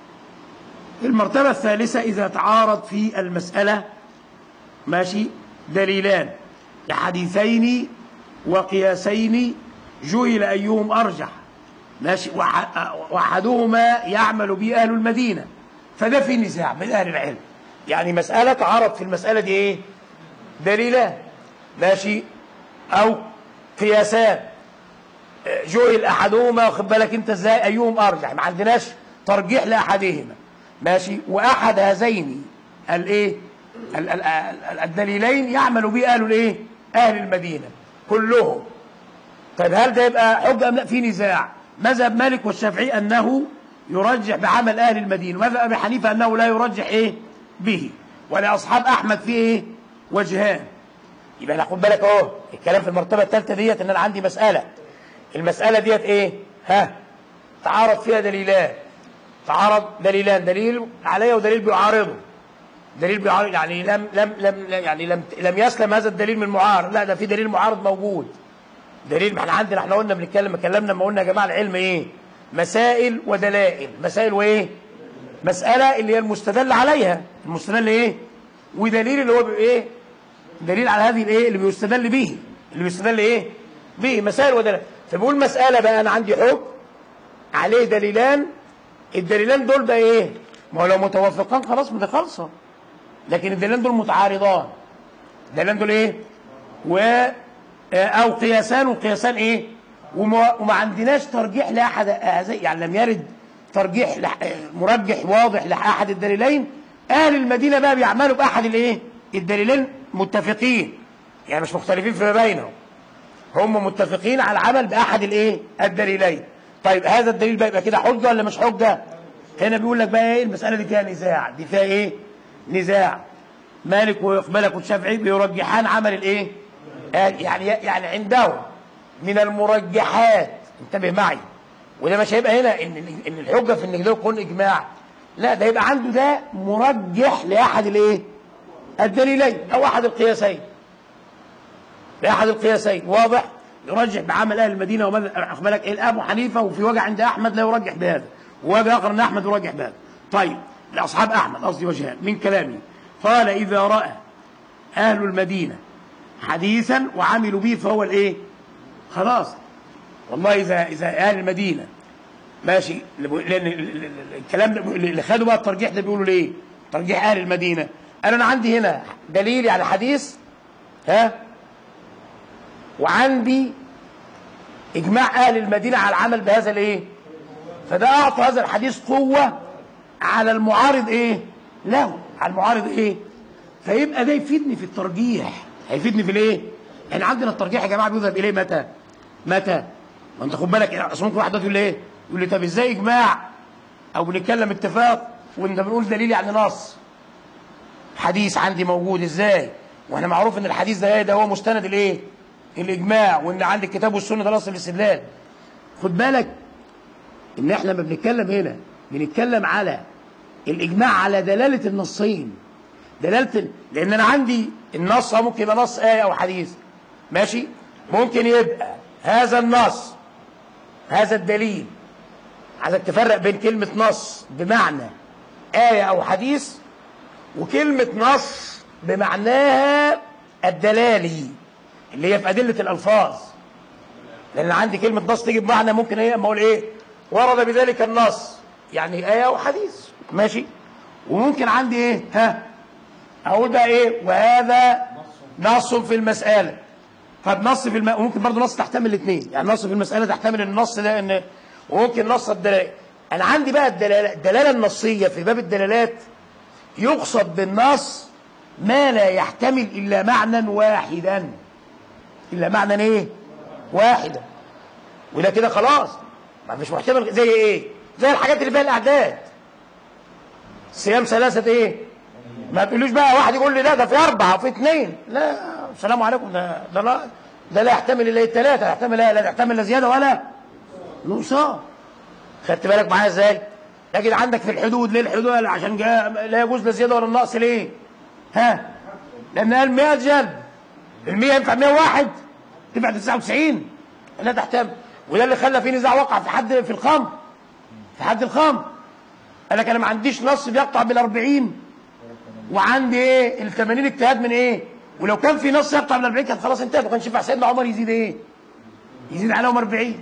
المرتبه الثالثه اذا تعارض في المساله ماشي دليلان لحديثين وقياسين جهل أيهم أرجح ماشي وح- وأحدهما يعمل به أهل المدينة فده في نزاع من أهل العلم يعني مسألة تعارض في المسألة دي إيه دليلان ماشي أو قياسان جهل أحدهما واخد بالك أنت إزاي أيهم أرجح ما عندناش ترجيح لأحدهما ماشي وأحد هذين الإيه ال- ال- ال- الدليلين يعمل به اهل الايه اهل المدينه كلهم طيب هل ده يبقى حجه ام لا في نزاع مذهب مالك والشافعي انه يرجح بعمل اهل المدينه ومذهب ابي حنيفه انه لا يرجح ايه به ولاصحاب احمد فيه ايه وجهان يبقى انا خد بالك اهو الكلام في المرتبه الثالثه ديت ان انا عندي مساله المساله ديت ايه ها تعارض فيها دليلان تعارض دليلان دليل عليه ودليل بيعارضه دليل بيعارض يعني لم لم لم يعني لم لم يسلم هذا الدليل من معارض لا ده في دليل معارض موجود دليل ما احنا عندنا احنا قلنا بنتكلم كلامنا لما قلنا يا جماعه العلم ايه مسائل ودلائل مسائل وايه مساله اللي هي المستدل عليها المستدل ايه ودليل اللي هو بي- ايه دليل على هذه الايه اللي بيستدل به اللي بيستدل ايه به مسائل ودلائل فبقول مساله بقى انا عندي حكم عليه دليلان الدليلان دول بقى ايه ما هو لو متوافقان خلاص ما دي خالصه لكن الدليلان دول متعارضان الدليلان دول ايه و آه، او قياسان وقياسان ايه وما, وما عندناش ترجيح لاحد هذا يعني لم يرد ترجيح لح- آه، مرجح واضح لاحد الدليلين اهل المدينه بقى بيعملوا باحد الايه الدليلين متفقين يعني مش مختلفين فيما بينهم هم متفقين على العمل باحد الايه الدليلين طيب هذا الدليل بقى يبقى كده حجه ولا مش حجه هنا بيقول لك بقى ايه المساله دي فيها نزاع دي فيها ايه نزاع مالك ويقبلك والشافعي بيرجحان عمل الايه آه، يعني يعني عندهم من المرجحات انتبه معي وده مش هيبقى هنا ان ان الحجه في ان ده يكون اجماع لا ده يبقى عنده ده مرجح لاحد الايه الدليلين او احد القياسين لأحد القياسين واضح يرجح بعمل أهل المدينة وماذا أخبرك إيه أبو حنيفة وفي وجه عند أحمد لا يرجح بهذا ووجه آخر أن أحمد يرجح بهذا طيب لأصحاب أحمد قصدي وجهان من كلامي قال إذا رأى أهل المدينة حديثا وعملوا به فهو الإيه خلاص والله إذا إذا أهل المدينة ماشي لأن الكلام ده- اللي خدوا بقى الترجيح ده بيقولوا ليه ترجيح أهل المدينة أنا أنا عندي هنا دليل على حديث ها وعندي اجماع اهل المدينه على العمل بهذا الايه فده اعطى هذا الحديث قوه على المعارض ايه له على المعارض ايه فيبقى ده يفيدني في الترجيح هيفيدني في الايه احنا عندنا الترجيح يا جماعه بيذهب اليه متى متى ما انت خد بالك اصل ممكن واحد يقول لي ايه يقول لي طب ازاي اجماع او بنتكلم اتفاق وانت بنقول دليل يعني نص حديث عندي موجود ازاي واحنا معروف ان الحديث ده إيه؟ ده هو مستند الايه الاجماع وان عندي الكتاب والسنه ده اصل الاستدلال خد بالك ان احنا لما بنتكلم هنا بنتكلم على الاجماع على دلاله النصين دلاله ال- لان انا عندي النص أهو ممكن يبقى نص ايه او حديث ماشي ممكن يبقى هذا النص هذا الدليل عايزك تفرق بين كلمه نص بمعنى ايه او حديث وكلمة نص بمعناها الدلالي اللي هي في أدلة الألفاظ لأن عندي كلمة نص تيجي بمعنى ممكن إيه أما أقول إيه ورد بذلك النص يعني آية أو حديث ماشي وممكن عندي إيه ها أقول بقى إيه وهذا نص في المسألة طب نص في الم... وممكن برضه نص تحتمل الاثنين يعني نص في المسألة تحتمل النص ده إن وممكن نص الدلالة أنا عندي بقى الدلالة الدلالة النصية في باب الدلالات يقصد بالنص ما لا يحتمل إلا معنى واحدا إلا معنى إيه واحدا وده كده خلاص ما مش محتمل زي إيه زي الحاجات اللي فيها الأعداد صيام ثلاثة إيه ما تقولوش بقى واحد يقول لي لا ده في أربعة وفي اثنين لا السلام عليكم ده ده لا ده لا يحتمل إلا الثلاثة لا يحتمل لا يحتمل لا زيادة ولا نقصان خدت بالك معايا ازاي لكن عندك في الحدود ليه الحدود عشان جاء لا يجوز لا زياده ولا النقص ليه ها لان قال 100 جلد ال 100 ينفع 101 تنفع 99 لا تحتمل وده اللي خلى في نزاع وقع في حد في الخمر في حد الخمر قال لك انا ما عنديش نص بيقطع بال 40 وعندي ايه ال 80 اجتهاد من ايه ولو كان في نص يقطع بال 40 كان خلاص انتهت ما كانش ينفع سيدنا عمر يزيد ايه يزيد عليهم 40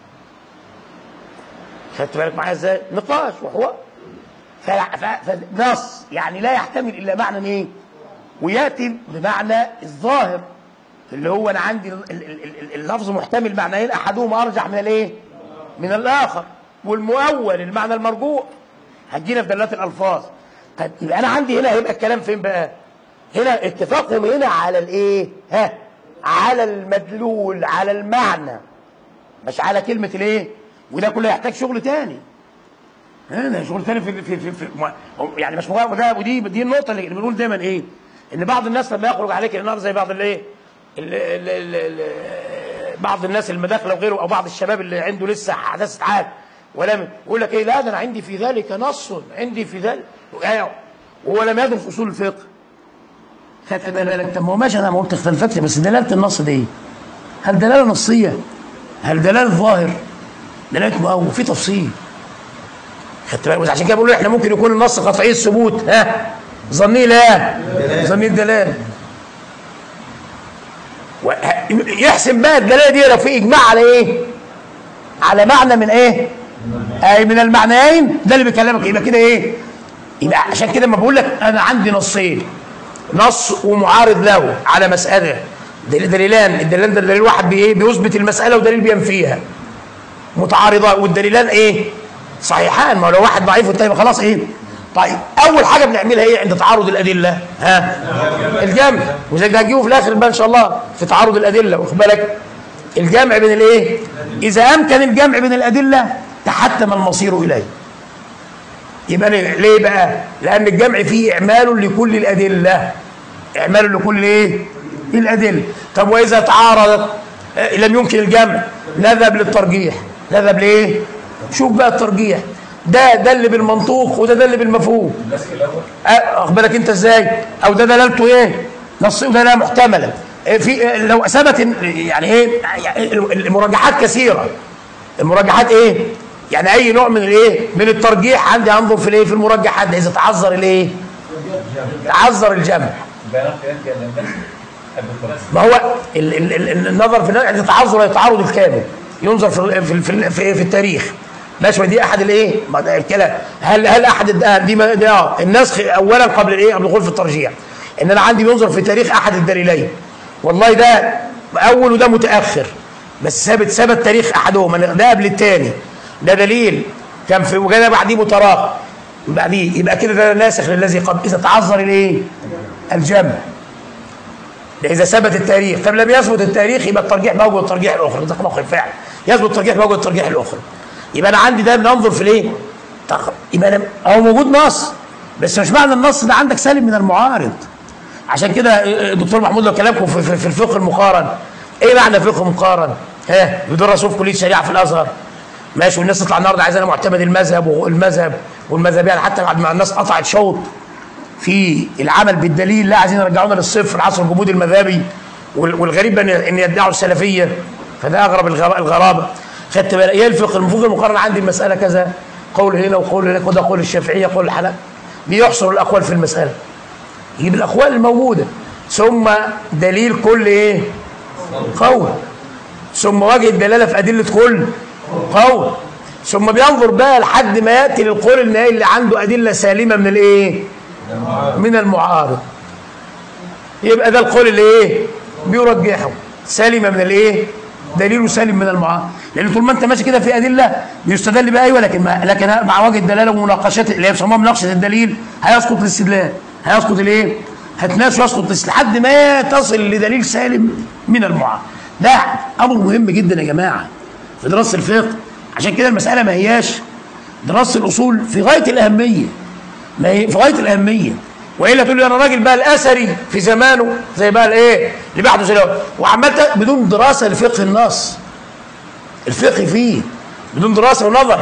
خدت بالك معايا ازاي نقاش وحوار فلا- ف- فنص يعني لا يحتمل الا معنى ايه وياتي بمعنى الظاهر اللي هو انا عندي ال- ال- ال- ال- اللفظ محتمل معنيين احدهما ارجح من الايه من الاخر والمؤول المعنى المرجوع هتجينا في دلالات الالفاظ طيب يبقى انا عندي هنا هيبقى الكلام فين بقى هنا اتفاقهم هنا على الايه ها على المدلول على المعنى مش على كلمه الايه وده كله يحتاج شغل تاني هنا شغل تاني في في في, في يعني مش مجرد ده ودي دي النقطه اللي بنقول دايما ايه ان بعض الناس لما يخرج عليك النار زي بعض الايه ال- ال- ال- ال- بعض الناس المداخله وغيره او بعض الشباب اللي عنده لسه حداثه عقل ولم يقول لك ايه لا ده انا عندي في ذلك نص عندي في ذلك يعني وهو لم يدرس اصول الفقه خدت بالك طب ما هو ماشي انا ما قلت اختلفتش بس دلاله النص دي ايه؟ هل دلاله نصيه؟ هل دلاله ظاهر؟ دلاله مؤول في تفصيل خدت بالك بس عشان كده بقول احنا ممكن يكون النص قطعي الثبوت ها ظني لا ظني الدلاله و- يحسن بقى الدلاله دي لو في اجماع على ايه؟ على معنى من ايه؟ اي من المعنيين ده اللي بيكلمك يبقى كده ايه؟ يبقى عشان كده ما بقول لك انا عندي نصين نص ومعارض له على مساله دليل دليلان الدليلان ده دليل واحد بايه؟ بيثبت المساله ودليل بينفيها متعارضه والدليلان ايه؟ صحيحان ما هو لو واحد ضعيف والتاني يبقى خلاص ايه؟ طيب اول حاجه بنعملها ايه عند تعارض الادله؟ ها؟ الجمع وزي ده هتجيبه في الاخر بقى ان شاء الله في تعارض الادله واخد بالك؟ الجمع بين الايه؟ اذا امكن الجمع بين الادله تحتم المصير اليه. يبقى ليه ليه بقى؟ لان الجمع فيه اعمال لكل الادله. اعمال لكل ايه؟ الادله. طب واذا تعارضت آه، لم يمكن الجمع نذهب للترجيح. نذهب لايه؟ شوف بقى الترجيح. ده ده اللي بالمنطوق وده ده اللي بالمفهوم. آه، واخد بالك انت ازاي؟ او ده دلالته ايه؟ نص وده لا محتمله. آه، في آه، لو ثبت إن- يعني ايه؟ يعني المراجحات كثيره. المراجحات ايه؟ يعني اي نوع من الايه؟ من الترجيح عندي انظر في الايه؟ في المرجحات ده اذا تعذر الايه؟ تعذر الجمع. ما هو ال ال ال النظر في يعني تعذر يتعارض الكامل ينظر في في في, في, في التاريخ ماشي ما دي احد الايه؟ ما ده الكلام هل هل احد الد- دي ما- دي اه النسخ اولا قبل الايه؟ قبل الدخول في الترجيح ان انا عندي بينظر في تاريخ احد الدليلين والله ده اول وده متاخر بس ثابت ثبت تاريخ احدهما ده قبل الثاني ده دليل كان في وجانا بعديه متراخ بعديه يبقى كده ده ناسخ للذي قبل اذا تعذر الايه؟ الجمع ده اذا ثبت التاريخ طب لم يثبت التاريخ يبقى الترجيح موجود الترجيح الاخرى ده موقف فعل يثبت الترجيح موجود الترجيح الاخرى يبقى انا عندي ده بننظر في الايه تق- يبقى انا هو موجود نص بس مش معنى النص ده عندك سالم من المعارض عشان كده الدكتور محمود لو كلامكم في, في, في الفقه المقارن ايه معنى فقه مقارن ها بيدرسوه في كليه شريعه في الازهر ماشي والناس تطلع النهارده عايزانا معتمد المذهب والمذهب والمذهبيه حتى بعد ما الناس قطعت شوط في العمل بالدليل لا عايزين يرجعونا للصفر عصر الجمود المذهبي وال- والغريب ان ان يدعوا السلفيه فده اغرب الغرا- الغرابه خدت بالك ايه الفقه المفروض المقارنه عندي المساله كذا قول هنا وقول هناك وده قول الشافعيه قول الحنفيه بيحصر الاقوال في المساله يجيب الاقوال الموجوده ثم دليل كل ايه قول ثم وجه الدلاله في ادله كل قول ثم بينظر بقى لحد ما ياتي للقول النهائي اللي عنده ادله سالمه من الايه من المعارض يبقى ده القول اللي ايه بيرجحه سالمه من الايه دليله سالم من المعارض لان طول ما انت ماشي كده في ادله بيستدل بها ايوه لكن ما لكن مع وجه الدلاله ومناقشات اللي هي بيسموها مناقشه الدليل هيسقط الاستدلال هيسقط الايه هتناقش ويسقط الاستدلال لحد ما تصل لدليل سالم من المعارض ده امر مهم جدا يا جماعه في دراسه الفقه عشان كده المساله ما هياش دراسه الاصول في غايه الاهميه ما هي في غايه الاهميه والا تقول لي انا راجل بقى الاثري في زمانه زي بقى الايه اللي بيحدث اليوم وعمال ت- بدون دراسه لفقه النص الفقه فيه بدون دراسه ونظر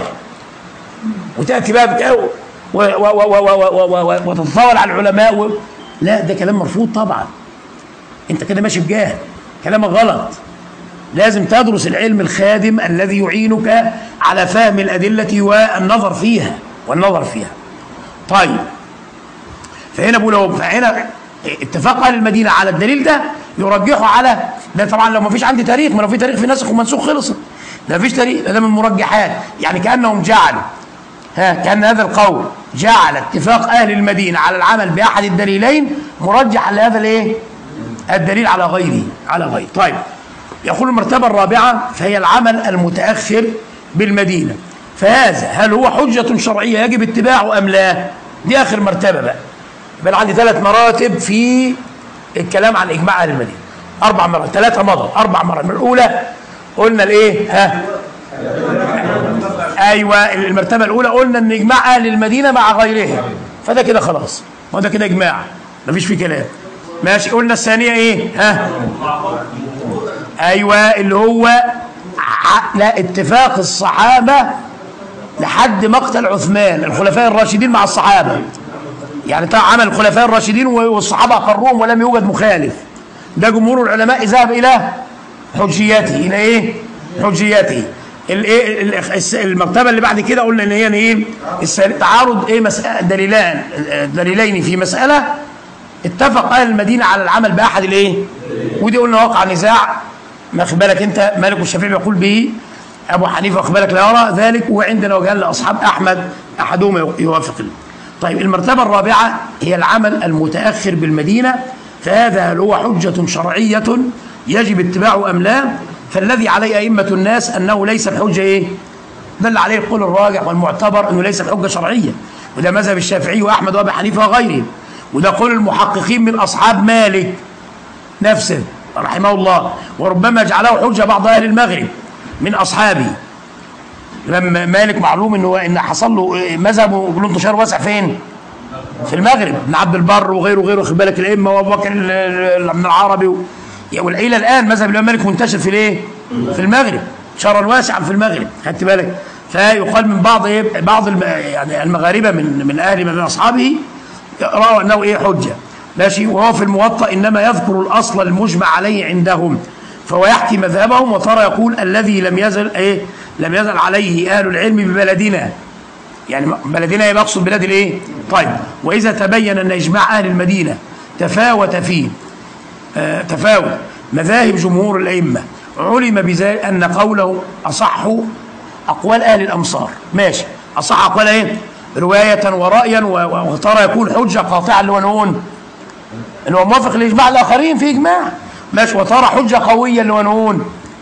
وتاتي بقى بتاع و- و- و- و- و- و- و- و- وتتطاول على العلماء و... لا ده كلام مرفوض طبعا انت كده ماشي بجهل كلامك غلط لازم تدرس العلم الخادم الذي يعينك على فهم الادله والنظر فيها والنظر فيها طيب فهنا بقول اهو فهنا اتفاق اهل المدينه على الدليل ده يرجحه على ده طبعا لو ما فيش عندي تاريخ ما لو في تاريخ في ناسخ ومنسوخ خلصت ده ما فيش تاريخ ده من المرجحات يعني كانهم جعلوا ها كان هذا القول جعل اتفاق اهل المدينه على العمل باحد الدليلين مرجحا لهذا الايه؟ الدليل على غيره على غيره طيب يقول المرتبه الرابعه فهي العمل المتاخر بالمدينه فهذا هل هو حجه شرعيه يجب اتباعه ام لا؟ دي اخر مرتبه بقى يبقى أنا عندي ثلاث مراتب في الكلام عن اجماع اهل المدينه اربع مرات ثلاثه مضى اربع مرات من الاولى قلنا الايه ها ايوه المرتبه الاولى قلنا ان اجماع اهل المدينه مع غيرهم فده كده خلاص ما ده كده اجماع مفيش فيه كلام ماشي قلنا الثانيه ايه ها ايوه اللي هو ع- لا اتفاق الصحابه لحد مقتل عثمان الخلفاء الراشدين مع الصحابه يعني طبعا عمل الخلفاء الراشدين والصحابه اقروهم ولم يوجد مخالف ده جمهور العلماء ذهب الى حجيته الى ايه حجيته الايه ال- الس- المرتبه اللي بعد كده قلنا ان هي ايه الس- تعارض ايه مسألة دليلان دليلين في مساله اتفق اهل المدينه على العمل باحد الايه ودي قلنا وقع نزاع ما خد بالك انت مالك والشافعي بيقول به ابو حنيفه واخد بالك لا يرى ذلك وعندنا وجهان لاصحاب احمد احدهما يوافق ال- طيب المرتبه الرابعه هي العمل المتاخر بالمدينه فهذا هل هو حجه شرعيه يجب اتباعه ام لا فالذي عليه ائمه الناس انه ليس بحجه ايه دل عليه القول الراجح والمعتبر انه ليس بحجه شرعيه وده مذهب الشافعي واحمد وابي حنيفه وغيرهم وده قول المحققين من اصحاب مالك نفسه رحمه الله وربما جعله حجه بعض اهل المغرب من اصحابه لما مالك معلوم انه ان حصل له مذهبه له انتشار واسع فين؟ في المغرب ابن عبد البر وغيره وغيره خد بالك الائمه وابو بكر ال- ال- ابن العربي و... والى الان مذهب الامام مالك منتشر في الايه؟ في المغرب انتشارا واسعا في المغرب خدت بالك؟ فيقال من بعض ايه بعض الم... يعني المغاربه من من اهل من اصحابه راوا انه ايه حجه ماشي وهو في الموطأ انما يذكر الاصل المجمع عليه عندهم فهو يحكي مذهبهم وترى يقول الذي لم يزل ايه لم يزل عليه اهل العلم ببلدنا يعني بلدنا يبقى اقصد بلاد الايه طيب واذا تبين ان اجماع اهل المدينه تفاوت فيه آه تفاوت مذاهب جمهور الائمه علم بذلك ان قوله اصح اقوال اهل الامصار ماشي اصح اقوال ايه روايه ورايا و- و- وترى يكون حجه قاطعه اللي هو نقول اللي هو موافق لاجماع الاخرين في اجماع ماشي وترى حجه قويه اللي هو نقول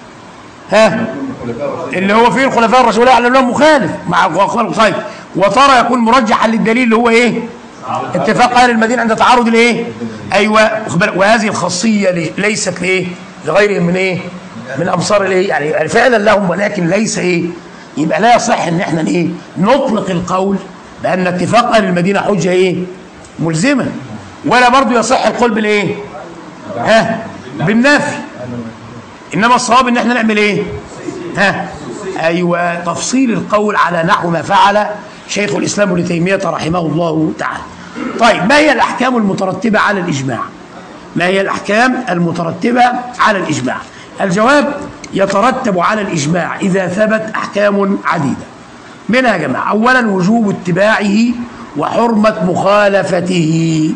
ها اللي هو فيه الخلفاء الراشدين على لهم مخالف مع أقوال طيب وترى يكون مرجحا للدليل اللي هو ايه اتفاق اهل المدينه عند تعارض الايه ايوه واخد بالك؟ وهذه الخاصيه لي- ليست لايه لغيرهم من ايه من امصار الايه يعني يعني فعلا لهم ولكن ليس ايه يبقى لا يصح ان احنا ايه نطلق القول بان اتفاق اهل المدينه حجه ايه ملزمه ولا برضو يصح القول بالايه ها بالنفي انما الصواب ان احنا نعمل ايه ها ايوه تفصيل القول على نحو ما فعل شيخ الاسلام ابن تيميه رحمه الله تعالى طيب ما هي الاحكام المترتبه على الاجماع ما هي الاحكام المترتبه على الاجماع الجواب يترتب على الاجماع اذا ثبت احكام عديده منها يا جماعه اولا وجوب اتباعه وحرمه مخالفته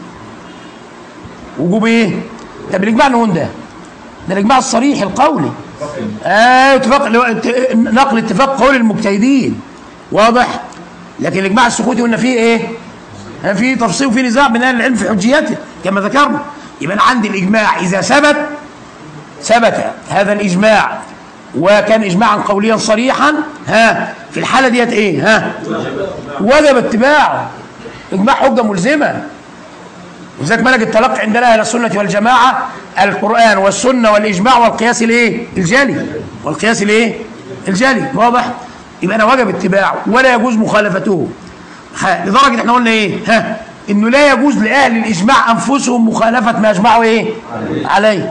وجوب ايه طب الاجماع نقول ده ده الاجماع الصريح القولي آه اتفاق اللي هو ات- نقل اتفاق قول المجتهدين واضح لكن الاجماع السكوتي قلنا فيه ايه ها في تفصيل وفي نزاع بين اهل العلم في حجيته كما ذكرنا يبقى انا عندي الاجماع اذا ثبت ثبت هذا الاجماع وكان اجماعا قوليا صريحا ها في الحاله ديت ايه ها وجب اتباعه اجماع حجه ملزمه ولذلك منهج التلقي عندنا اهل السنه والجماعه القران والسنه والاجماع والقياس الايه؟ الجلي والقياس الايه؟ الجلي واضح؟ يبقى انا وجب اتباعه ولا يجوز مخالفته خ- لدرجه احنا قلنا ايه؟ ها انه لا يجوز لاهل الاجماع انفسهم مخالفه ما اجمعوا ايه؟ عليه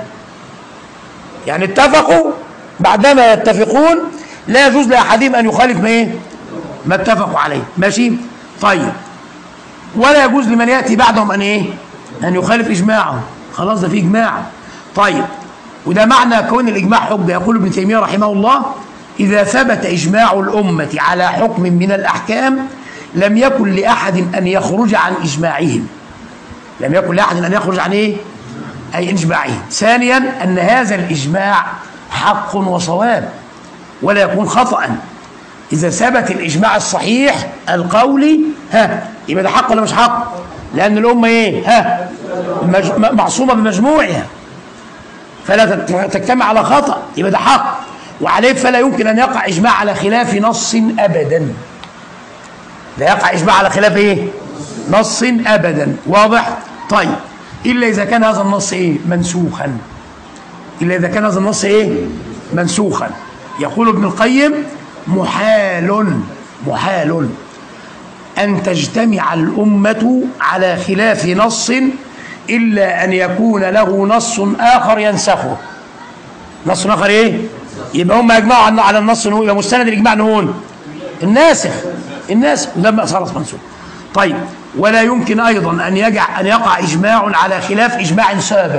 يعني اتفقوا بعدما يتفقون لا يجوز لاحدهم ان يخالف ما ايه؟ ما اتفقوا عليه ماشي؟ طيب ولا يجوز لمن ياتي بعدهم ان ايه؟ ان يخالف اجماعهم خلاص ده في اجماع طيب وده معنى كون الاجماع حجه يقول ابن تيميه رحمه الله اذا ثبت اجماع الامه على حكم من الاحكام لم يكن لاحد ان يخرج عن اجماعهم لم يكن لاحد ان يخرج عن ايه؟ اي اجماعهم ثانيا ان هذا الاجماع حق وصواب ولا يكون خطأ إذا ثبت الإجماع الصحيح القولي ها يبقى ده حق ولا مش حق؟ لأن الأمة إيه؟ ها مج... م- معصومة بمجموعها فلا تت- تجتمع على خطأ يبقى ده حق وعليه فلا يمكن أن يقع إجماع على خلاف نص أبدا لا يقع إجماع على خلاف إيه؟ نص ابدا واضح طيب الا اذا كان هذا النص ايه منسوخا الا اذا كان هذا النص ايه منسوخا يقول ابن القيم محال محال أن تجتمع الأمة على خلاف نص إلا أن يكون له نص آخر ينسخه نص آخر إيه؟ يبقى هم يجمعوا عن- على النص نقول يبقى مستند الإجماع نقول الناسخ الناسخ لما صارت منسوخ طيب ولا يمكن أيضا أن يقع أن يقع إجماع على خلاف إجماع سابق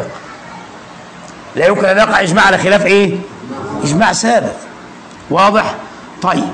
لا يمكن أن يقع إجماع على خلاف إيه؟ إجماع سابق واضح؟ طيب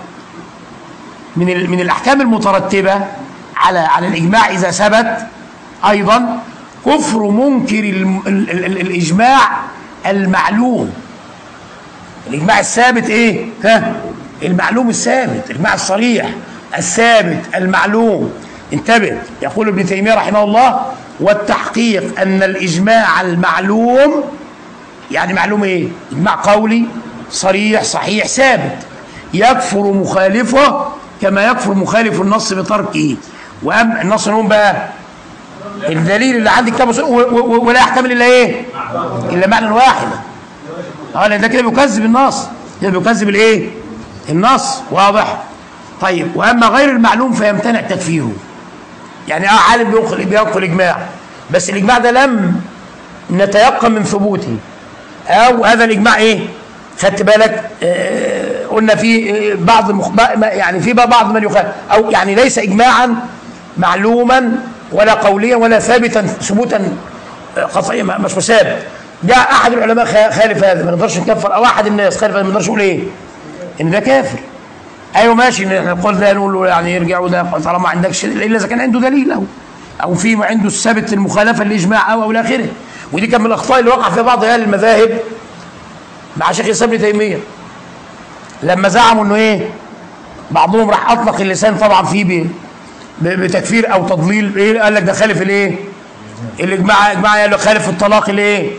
من ال- من الاحكام المترتبه على على الاجماع اذا ثبت ايضا كفر منكر الم- ال- ال- ال- الاجماع المعلوم الاجماع الثابت ايه ها المعلوم الثابت الاجماع الصريح الثابت المعلوم انتبه يقول ابن تيميه رحمه الله والتحقيق ان الاجماع المعلوم يعني معلوم ايه اجماع قولي صريح صحيح ثابت يكفر مخالفه كما يكفر مخالف النص بتركه وام النص نقول بقى الدليل اللي عندك كتاب وسنة و- و- ولا يحتمل الا ايه الا معنى واحدا اه لان ده كده بيكذب النص كده بيكذب الايه النص واضح طيب واما غير المعلوم فيمتنع تكفيره يعني اه عالم بينقل بينقل اجماع بس الاجماع ده لم نتيقن من ثبوته او هذا الاجماع ايه خدت بالك آه قلنا في آه، بعض المخ... ما- يعني في بقى بعض من يخالف او يعني ليس اجماعا معلوما ولا قوليا ولا ثابتا ثبوتا آه، قطعيا ما- مش ثابت جاء احد العلماء خ- خالف هذا ما نقدرش نكفر او احد الناس خالف هذا ما نقدرش نقول ايه ان ده كافر ايوه ماشي إن احنا القول ده نقول له يعني يرجع وده طالما ما عندكش الا اذا كان عنده دليل او او في ما عنده الثابت المخالفه للاجماع او او الى اخره ودي كان من الاخطاء اللي وقع في بعض اهل المذاهب مع شيخ الاسلام ابن تيميه لما زعموا انه ايه بعضهم راح اطلق اللسان طبعا فيه ب- ب- بتكفير او تضليل ايه قال لك ده خالف الايه الاجماع اجماع قال له خالف الطلاق الايه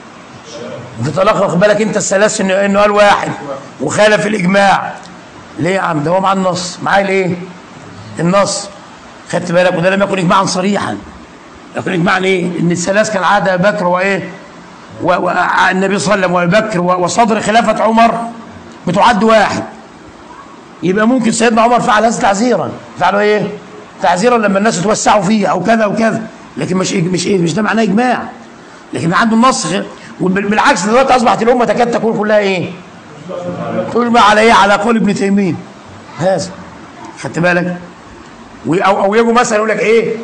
في طلاق واخد بالك انت الثلاث انه انه قال واحد وخالف الاجماع ليه يا عم ده هو معاه النص معاه الايه النص خدت بالك وده لم يكن اجماعا صريحا يكون اجماعا ايه ان الثلاث كان عاد ابي بكر وايه والنبي صلى الله عليه وسلم وابي بكر و- وصدر خلافه عمر بتعد واحد يبقى ممكن سيدنا عمر فعل هذا تعزيرا فعلوا ايه تعزيرا لما الناس توسعوا فيه او كذا وكذا لكن مش إيه مش ايه مش ده معناه اجماع لكن عنده النص وبالعكس دلوقتي اصبحت الامه تكاد تكون كلها ايه تجمع على ايه على قول ابن تيميه هذا خدت بالك و- او او يجوا مثلا يقول لك ايه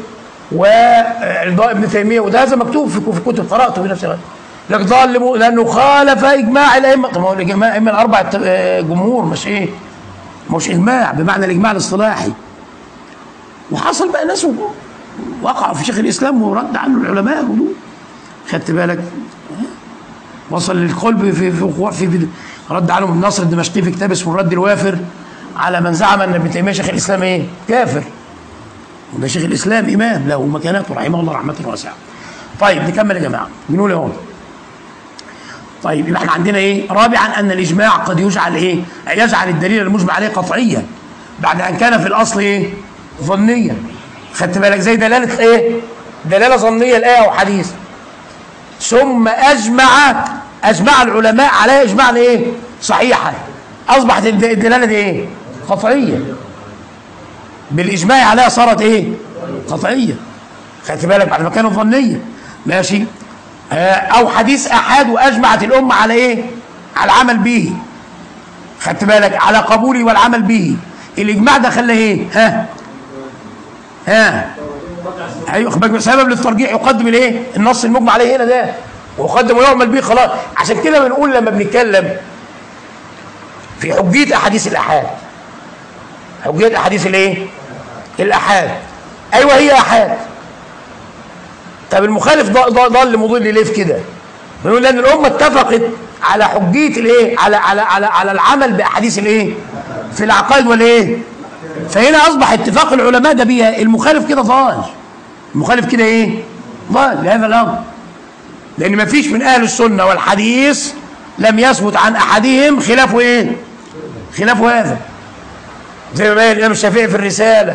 ورضاء ابن تيميه وده هذا مكتوب في في كتب قراته بنفس الوقت لك ضال لمو- لانه خالف اجماع الائمه طب ما هو الاجماع الائمه الاربع الت- آه، جمهور مش ايه مش اجماع بمعنى الاجماع الاصطلاحي وحصل بقى ناس وقعوا في شيخ الاسلام ورد عنه العلماء ودول خدت بالك وصل للقلب في في وقوع في في رد عنهم ابن نصر الدمشقي في كتاب اسمه الرد الوافر على من زعم ان ابن تيميه شيخ الاسلام ايه؟ كافر وده شيخ الاسلام امام له مكانته رحمه الله رحمه واسعه. طيب نكمل يا جماعه بنقول اهو طيب يبقى احنا عندنا ايه؟ رابعا ان الاجماع قد يجعل ايه؟ يجعل الدليل المجمع عليه قطعيا بعد ان كان في الاصل ايه؟ ظنيا. خدت بالك زي دلاله ايه؟ دلاله ظنيه الايه او حديث. ثم اجمع اجمع العلماء عليه اجماعا ايه؟ صحيحا. اصبحت الد- الدلاله دي ايه؟ قطعيه. بالاجماع عليها صارت ايه؟ قطعيه. خدت بالك بعد ما كانت ظنيه. ماشي؟ آه، او حديث احاد واجمعت الامه على ايه؟ على العمل به. خدت بالك على قبوله والعمل به. الاجماع ده خلى ايه؟ ها؟ ها؟ ايوه خد بالك سبب للترجيح يقدم الايه؟ النص المجمع عليه هنا ده ويقدم ويعمل به خلاص عشان كده بنقول لما بنتكلم في حجيه احاديث الاحاد حجيه احاديث الايه؟ الاحاد ايوه هي احاد طب المخالف ض- ض- ضل مضل ليه في كده؟ بنقول لان الامه اتفقت على حجيه الايه؟ على على على على العمل باحاديث الايه؟ في العقائد والايه؟ فهنا اصبح اتفاق العلماء ده بيها المخالف كده ضال المخالف كده ايه؟ ضال لهذا الامر لان ما فيش من اهل السنه والحديث لم يثبت عن احدهم خلافه ايه؟ خلافه هذا زي ما بين الامام الشافعي في الرساله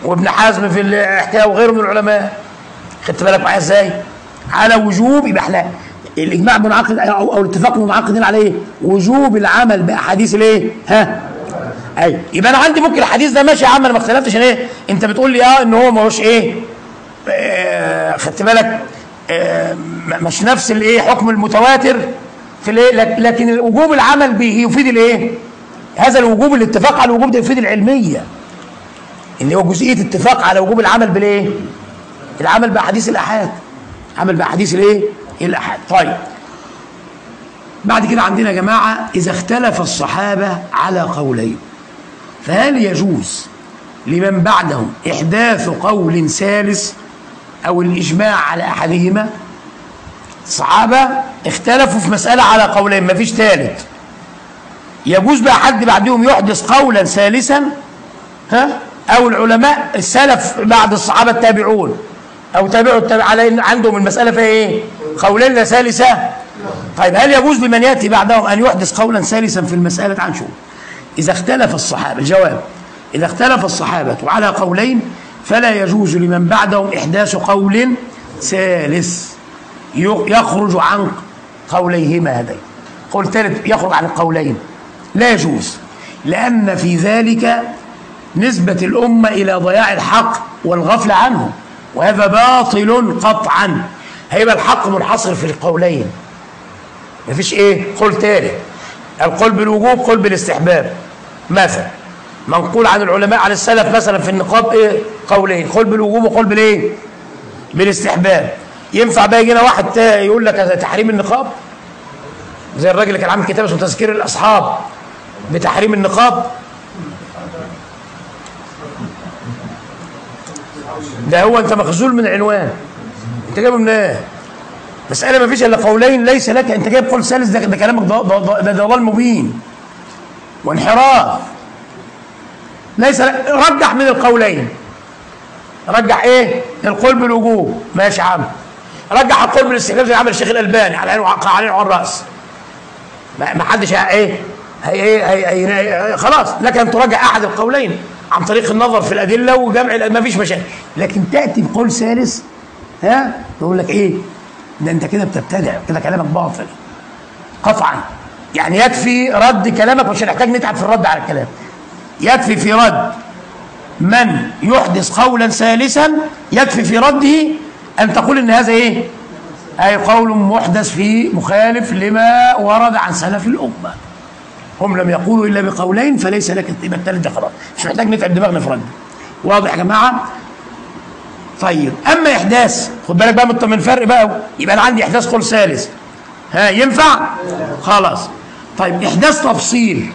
وابن حزم في الحكايه وغيره من العلماء خدت بالك معايا ازاي على وجوب يبقى احنا الاجماع منعقد او, أو الاتفاق منعقدين على ايه وجوب العمل باحاديث الايه ها ايوه يبقى انا عندي ممكن الحديث ده ماشي يا عم انا ما اختلفتش ايه انت بتقول لي اه ان هو ما هوش ايه آه، خدت بالك آه، م- مش نفس الايه حكم المتواتر في الايه لك- لكن وجوب العمل به يفيد الايه هذا الوجوب الاتفاق على الوجوب ده يفيد العلميه اللي هو جزئيه اتفاق على وجوب العمل بالايه العمل باحاديث الاحاد عمل باحاديث الايه الاحاد طيب بعد كده عندنا يا جماعه اذا اختلف الصحابه على قولين فهل يجوز لمن بعدهم احداث قول ثالث او الاجماع على احدهما الصحابه اختلفوا في مساله على قولين مفيش ثالث يجوز بقى حد بعدهم يحدث قولا ثالثا ها او العلماء السلف بعد الصحابه التابعون او تابعوا التابع على ان عندهم المساله فيها ايه قولين لا ثالثه طيب هل يجوز لمن ياتي بعدهم ان يحدث قولا ثالثا في المساله تعال نشوف اذا اختلف الصحابه الجواب اذا اختلف الصحابه على قولين فلا يجوز لمن بعدهم احداث قول ثالث ي- يخرج عن قوليهما هذين قول ثالث يخرج عن القولين لا يجوز لأن في ذلك نسبة الأمة إلى ضياع الحق والغفلة عنه وهذا باطل قطعا هيبقى الحق منحصر في القولين مفيش ايه قول ثالث القول بالوجوب قول بالاستحباب مثلا منقول عن العلماء عن السلف مثلا في النقاب ايه قولين قول بالوجوب وقول بالايه بالاستحباب ينفع بقى يجينا واحد تا- يقول لك هذا تحريم النقاب زي الراجل اللي كان عامل كتاب اسمه تذكير الاصحاب بتحريم النقاب ده هو انت مخزول من العنوان انت جايبه من ايه مسألة ما فيش إلا قولين ليس لك أنت جايب قول ثالث ده, ده كلامك ض- ض- ض- ده ضلال مبين وانحراف ليس لك رجح من القولين رجح إيه؟ القول بالوجوب ماشي يا عم رجح القول بالاستحباب زي عمل الشيخ الألباني على عينه وع- على عينه وعلى الرأس ما ما حدش ه- إيه؟ هي إيه هي هي هي خلاص لك أن تراجع أحد القولين عن طريق النظر في الأدلة وجمع الأ- ما فيش مشاكل لكن تأتي بقول ثالث ها يقول لك إيه؟ ده انت كده بتبتدع كده كلامك باطل قطعا يعني يكفي رد كلامك مش هنحتاج نتعب في الرد على الكلام يكفي في رد من يحدث قولا ثالثا يكفي في رده ان تقول ان هذا ايه اي قول محدث في مخالف لما ورد عن سلف الامه هم لم يقولوا الا بقولين فليس لك يبقى الثالث ده خلاص مش محتاج نتعب دماغنا في رد واضح يا جماعه طيب اما احداث خد بالك بقى من من الفرق بقى يبقى انا عندي احداث قول ثالث ها ينفع خلاص طيب احداث تفصيل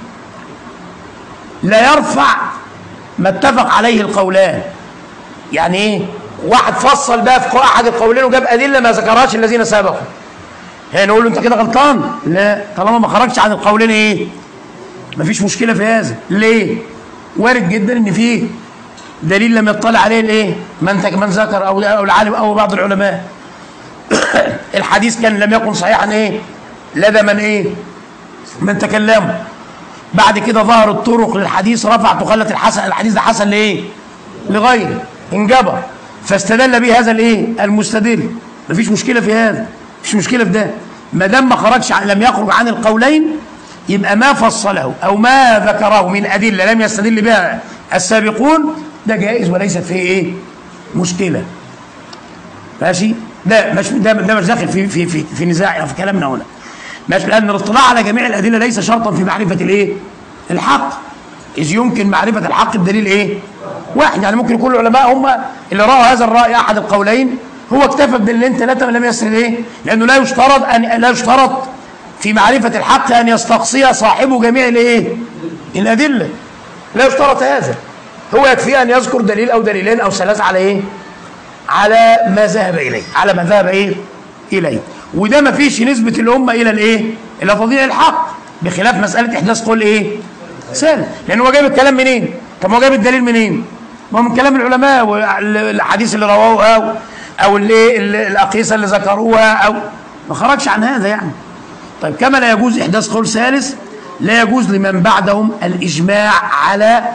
لا يرفع ما اتفق عليه القولان يعني ايه واحد فصل بقى في احد القولين وجاب ادله ما ذكرهاش الذين سبقوا هنا نقول له انت كده غلطان لا طالما ما خرجش عن القولين ايه مفيش مشكله في هذا ليه وارد جدا ان فيه دليل لم يطلع عليه الايه من تك- من ذكر او او العالم او بعض العلماء الحديث كان لم يكن صحيحا ايه لدى من ايه من تكلموا بعد كده ظهر الطرق للحديث رفعت وخلت الحسن الحديث ده حسن لايه لغيره انجبر فاستدل به هذا الايه المستدل مفيش مشكله في هذا مفيش مشكله في ده ما دام ما خرجش عن لم يخرج عن القولين يبقى ما فصله او ما ذكره من ادله لم يستدل بها السابقون ده جائز وليست فيه ايه مشكله ماشي ده مش ده, ده مش داخل في في في, في نزاع في كلامنا هنا ماشي لان الاطلاع على جميع الادله ليس شرطا في معرفه الايه الحق اذ يمكن معرفه الحق بدليل ايه واحد يعني ممكن يكون العلماء هم اللي راوا هذا الراي احد القولين هو اكتفى بدليلين ثلاثه لم يسرد ايه لانه لا يشترط ان لا يشترط في معرفه الحق ان يستقصي صاحبه جميع الايه الادله لا يشترط هذا هو يكفي ان يذكر دليل او دليلين او ثلاثه على ايه على ما ذهب اليه على ما ذهب ايه اليه وده ما فيش نسبه الامه الى الايه الى تضييع الحق بخلاف مساله احداث قول ايه سهل لان هو جايب الكلام منين طب هو جايب الدليل منين ما هو من كلام العلماء والحديث اللي رووه او او اللي اللي- الاقيسه اللي ذكروها او ما خرجش عن هذا يعني طيب كما لا يجوز احداث قول ثالث لا يجوز لمن بعدهم الاجماع على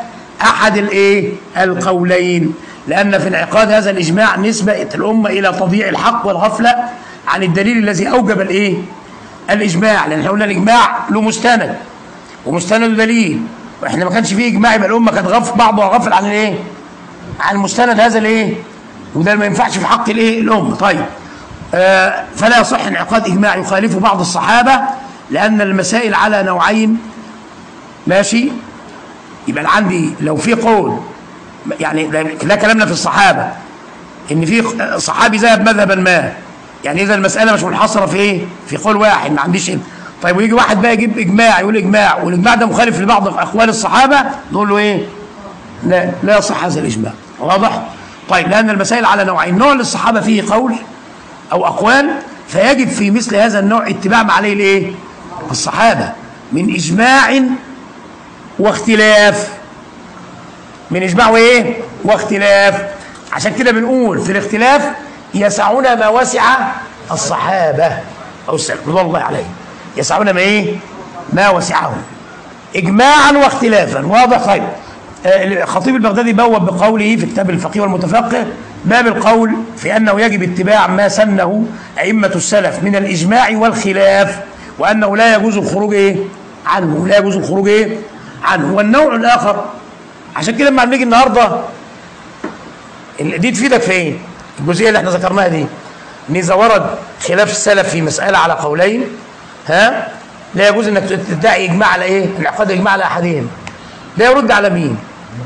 احد الايه القولين لان في انعقاد هذا الاجماع نسبه الامه الى تضييع الحق والغفله عن الدليل الذي اوجب الايه الاجماع لان احنا قلنا الاجماع له مستند ومستند دليل واحنا ما كانش فيه اجماع يبقى الامه كانت غف بعضها غافل عن الايه عن مستند هذا الايه وده ما ينفعش في حق الايه الامه طيب آه فلا يصح انعقاد اجماع يخالفه بعض الصحابه لان المسائل على نوعين ماشي يبقى أنا عندي لو في قول يعني ده ده كلامنا في الصحابه ان في صحابي ذهب مذهبا ما يعني اذا المساله مش منحصره في ايه في قول واحد ما عنديش طيب ويجي واحد بقى يجيب اجماع يقول اجماع والاجماع ده مخالف لبعض اقوال الصحابه نقول له ايه لا لا يصح هذا الاجماع واضح طيب لان المسائل على نوعين نوع للصحابه فيه قول او اقوال فيجب في مثل هذا النوع اتباع ما عليه الايه الصحابه من اجماع واختلاف من اجماع وايه واختلاف عشان كده بنقول في الاختلاف يسعنا ما وسع الصحابه او السلف رضوان الله عليهم يسعنا ما ايه ما وسعهم اجماعا واختلافا واضح طيب آه، الخطيب البغدادي بوب بقوله في كتاب الفقيه والمتفقه باب القول في انه يجب اتباع ما سنه ائمه السلف من الاجماع والخلاف وانه لا يجوز الخروج ايه عنه لا يجوز الخروج ايه عنه والنوع الاخر عشان كده لما بنيجي النهارده ال- دي تفيدك في ايه؟ الجزئيه اللي احنا ذكرناها دي ان اذا ورد خلاف السلف في مساله على قولين ها لا يجوز انك تدعي اجماع على ايه؟ انعقاد اجماع على احدهم ده يرد على مين؟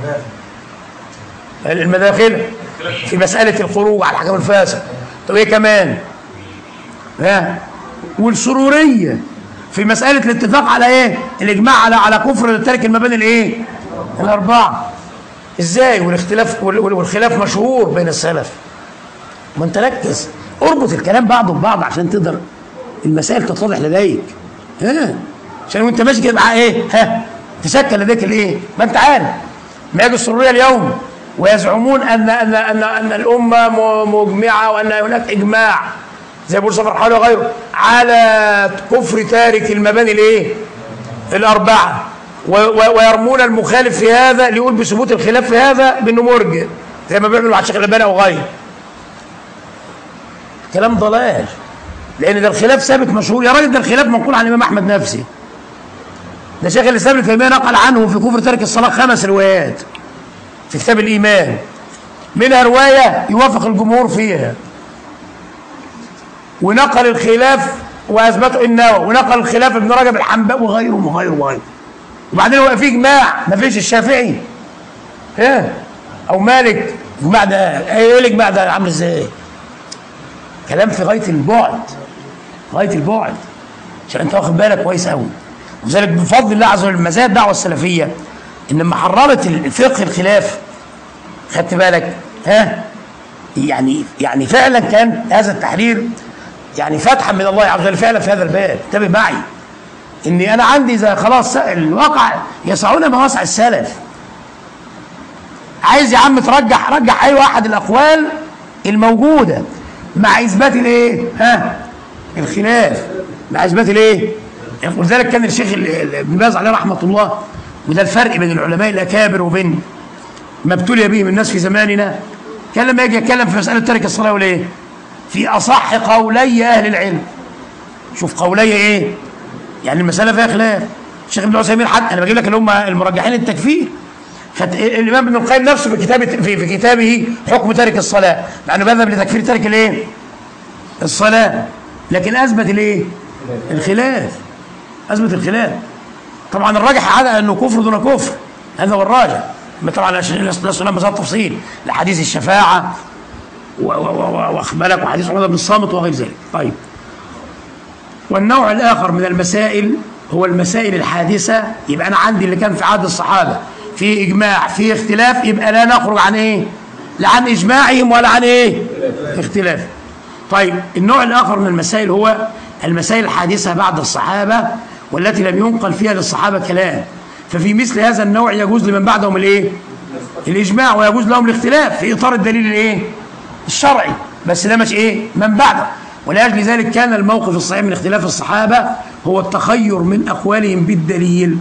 المداخل في مساله الخروج على الحكم الفاسد طب ايه كمان؟ ها والسروريه في مساله الاتفاق على ايه؟ الاجماع على على كفر ترك المباني الايه؟ الاربعه ازاي والاختلاف وال- وال- والخلاف مشهور بين السلف ما انت ركز اربط الكلام بعضه ببعض عشان تقدر المسائل تتضح لديك ها عشان وانت ماشي كده معاه ايه ها تشكل لديك الايه ما انت عارف ما يجي السروريه اليوم ويزعمون ان ان ان ان الامه م- مجمعه وان هناك اجماع زي بيقول صفر حاله وغيره على كفر تارك المباني الايه الاربعه و- و- ويرمون المخالف في هذا ليقول بثبوت الخلاف في هذا بانه مرجع زي ما بيعملوا مع الشيخ الالباني او غيره كلام ضلال لان ده الخلاف ثابت مشهور يا راجل ده الخلاف منقول عن الامام احمد نفسه ده شيخ الاسلام ابن تيميه نقل عنه في كفر ترك الصلاه خمس روايات في كتاب الايمان منها روايه يوافق الجمهور فيها ونقل الخلاف واثبته النووي ونقل الخلاف ابن رجب الحنبلي وغيره وغيره وغيره وبعدين هو في اجماع ما فيش الشافعي ايه او مالك اجماع ده ايه الاجماع ده عامل ازاي كلام في غايه البعد غايه البعد عشان انت واخد بالك كويس قوي وذلك بفضل الله عز وجل مزايا الدعوه السلفيه ان لما حررت الفقه الخلاف خدت بالك ها يعني يعني فعلا كان هذا التحرير يعني فتحا من الله عز وجل فعلا في هذا الباب انتبه معي اني انا عندي زي خلاص الواقع يسعون ما وسع السلف عايز يا عم ترجح رجح اي واحد الاقوال الموجوده مع اثبات الايه ها الخلاف مع اثبات الايه ولذلك كان الشيخ ال- ال- ابن باز عليه رحمه الله وده الفرق بين العلماء الاكابر وبين ما ابتلي بهم الناس في زماننا كان لما يجي يتكلم في مساله ترك الصلاه ولا ايه في اصح قولي اهل العلم شوف قولي ايه يعني المساله فيها خلاف الشيخ ابن عثيمين حتى انا بجيب لك اللي هم المرجحين التكفير خد الامام ابن القيم نفسه في كتابه في, في كتابه حكم تارك الصلاه مع انه بذهب لتكفير تارك الايه الصلاه لكن اثبت الايه الخلاف اثبت الخلاف طبعا الراجح على انه كفر دون كفر هذا هو الراجح ما طبعا لسنا مسألة تفصيل لحديث الشفاعه و- و- و- واخد بالك وحديث عمر بن الصامت وغير ذلك طيب والنوع الآخر من المسائل هو المسائل الحادثة يبقى أنا عندي اللي كان في عهد الصحابة في إجماع في اختلاف يبقى لا نخرج عن إيه لا عن إجماعهم ولا عن إيه اختلاف طيب النوع الآخر من المسائل هو المسائل الحادثة بعد الصحابة والتي لم ينقل فيها للصحابة كلام ففي مثل هذا النوع يجوز لمن بعدهم الإيه الإجماع ويجوز لهم الاختلاف في إطار الدليل الإيه الشرعي بس ده مش ايه من بعده ولاجل ذلك كان الموقف الصحيح من اختلاف الصحابه هو التخير من اقوالهم بالدليل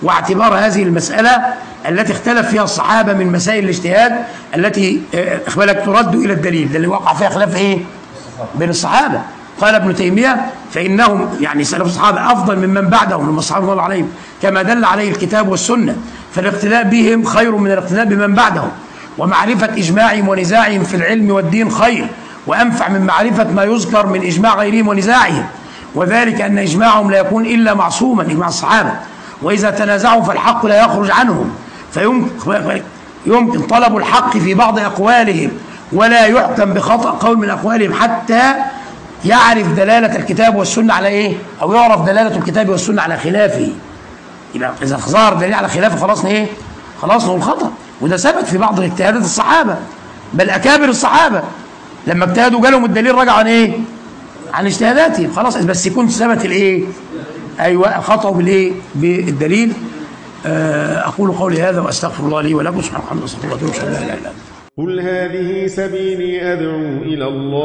واعتبار هذه المسألة التي اختلف فيها الصحابة من مسائل الاجتهاد التي آه، بالك ترد إلى الدليل ده اللي وقع فيها خلاف إيه بين الصحابة قال ابن تيمية فإنهم يعني سلف الصحابة أفضل ممن بعدهم من الصحابة الله عليهم كما دل عليه الكتاب والسنة فالاقتداء بهم خير من الاقتداء بمن بعدهم ومعرفة إجماعهم ونزاعهم في العلم والدين خير وأنفع من معرفة ما يذكر من إجماع غيرهم ونزاعهم وذلك أن إجماعهم لا يكون إلا معصوما إجماع الصحابة وإذا تنازعوا فالحق لا يخرج عنهم فيمكن يمكن طلب الحق في بعض أقوالهم ولا يحكم بخطأ قول من أقوالهم حتى يعرف دلالة الكتاب والسنة على إيه أو يعرف دلالة الكتاب والسنة على خلافه يبقى إذا ظهر دليل على خلافه خلاص إيه خلاص نقول خطأ وده ثبت في بعض اجتهادات الصحابة بل أكابر الصحابة لما اجتهدوا جالهم الدليل رجع عن إيه عن اجتهاداتهم خلاص بس يكون ثبت الإيه أيوة خطأوا بالإيه بالدليل آه، أقول قولي هذا وأستغفر الله لي ولكم سبحانه وتعالى وأستغفر الله وأتوب إليه لا إله إلا أنت قل هذه سبيلي أدعو إلى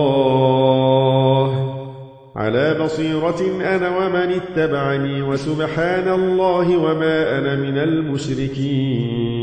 الله على بصيرة أنا ومن اتبعني وسبحان الله وما أنا من المشركين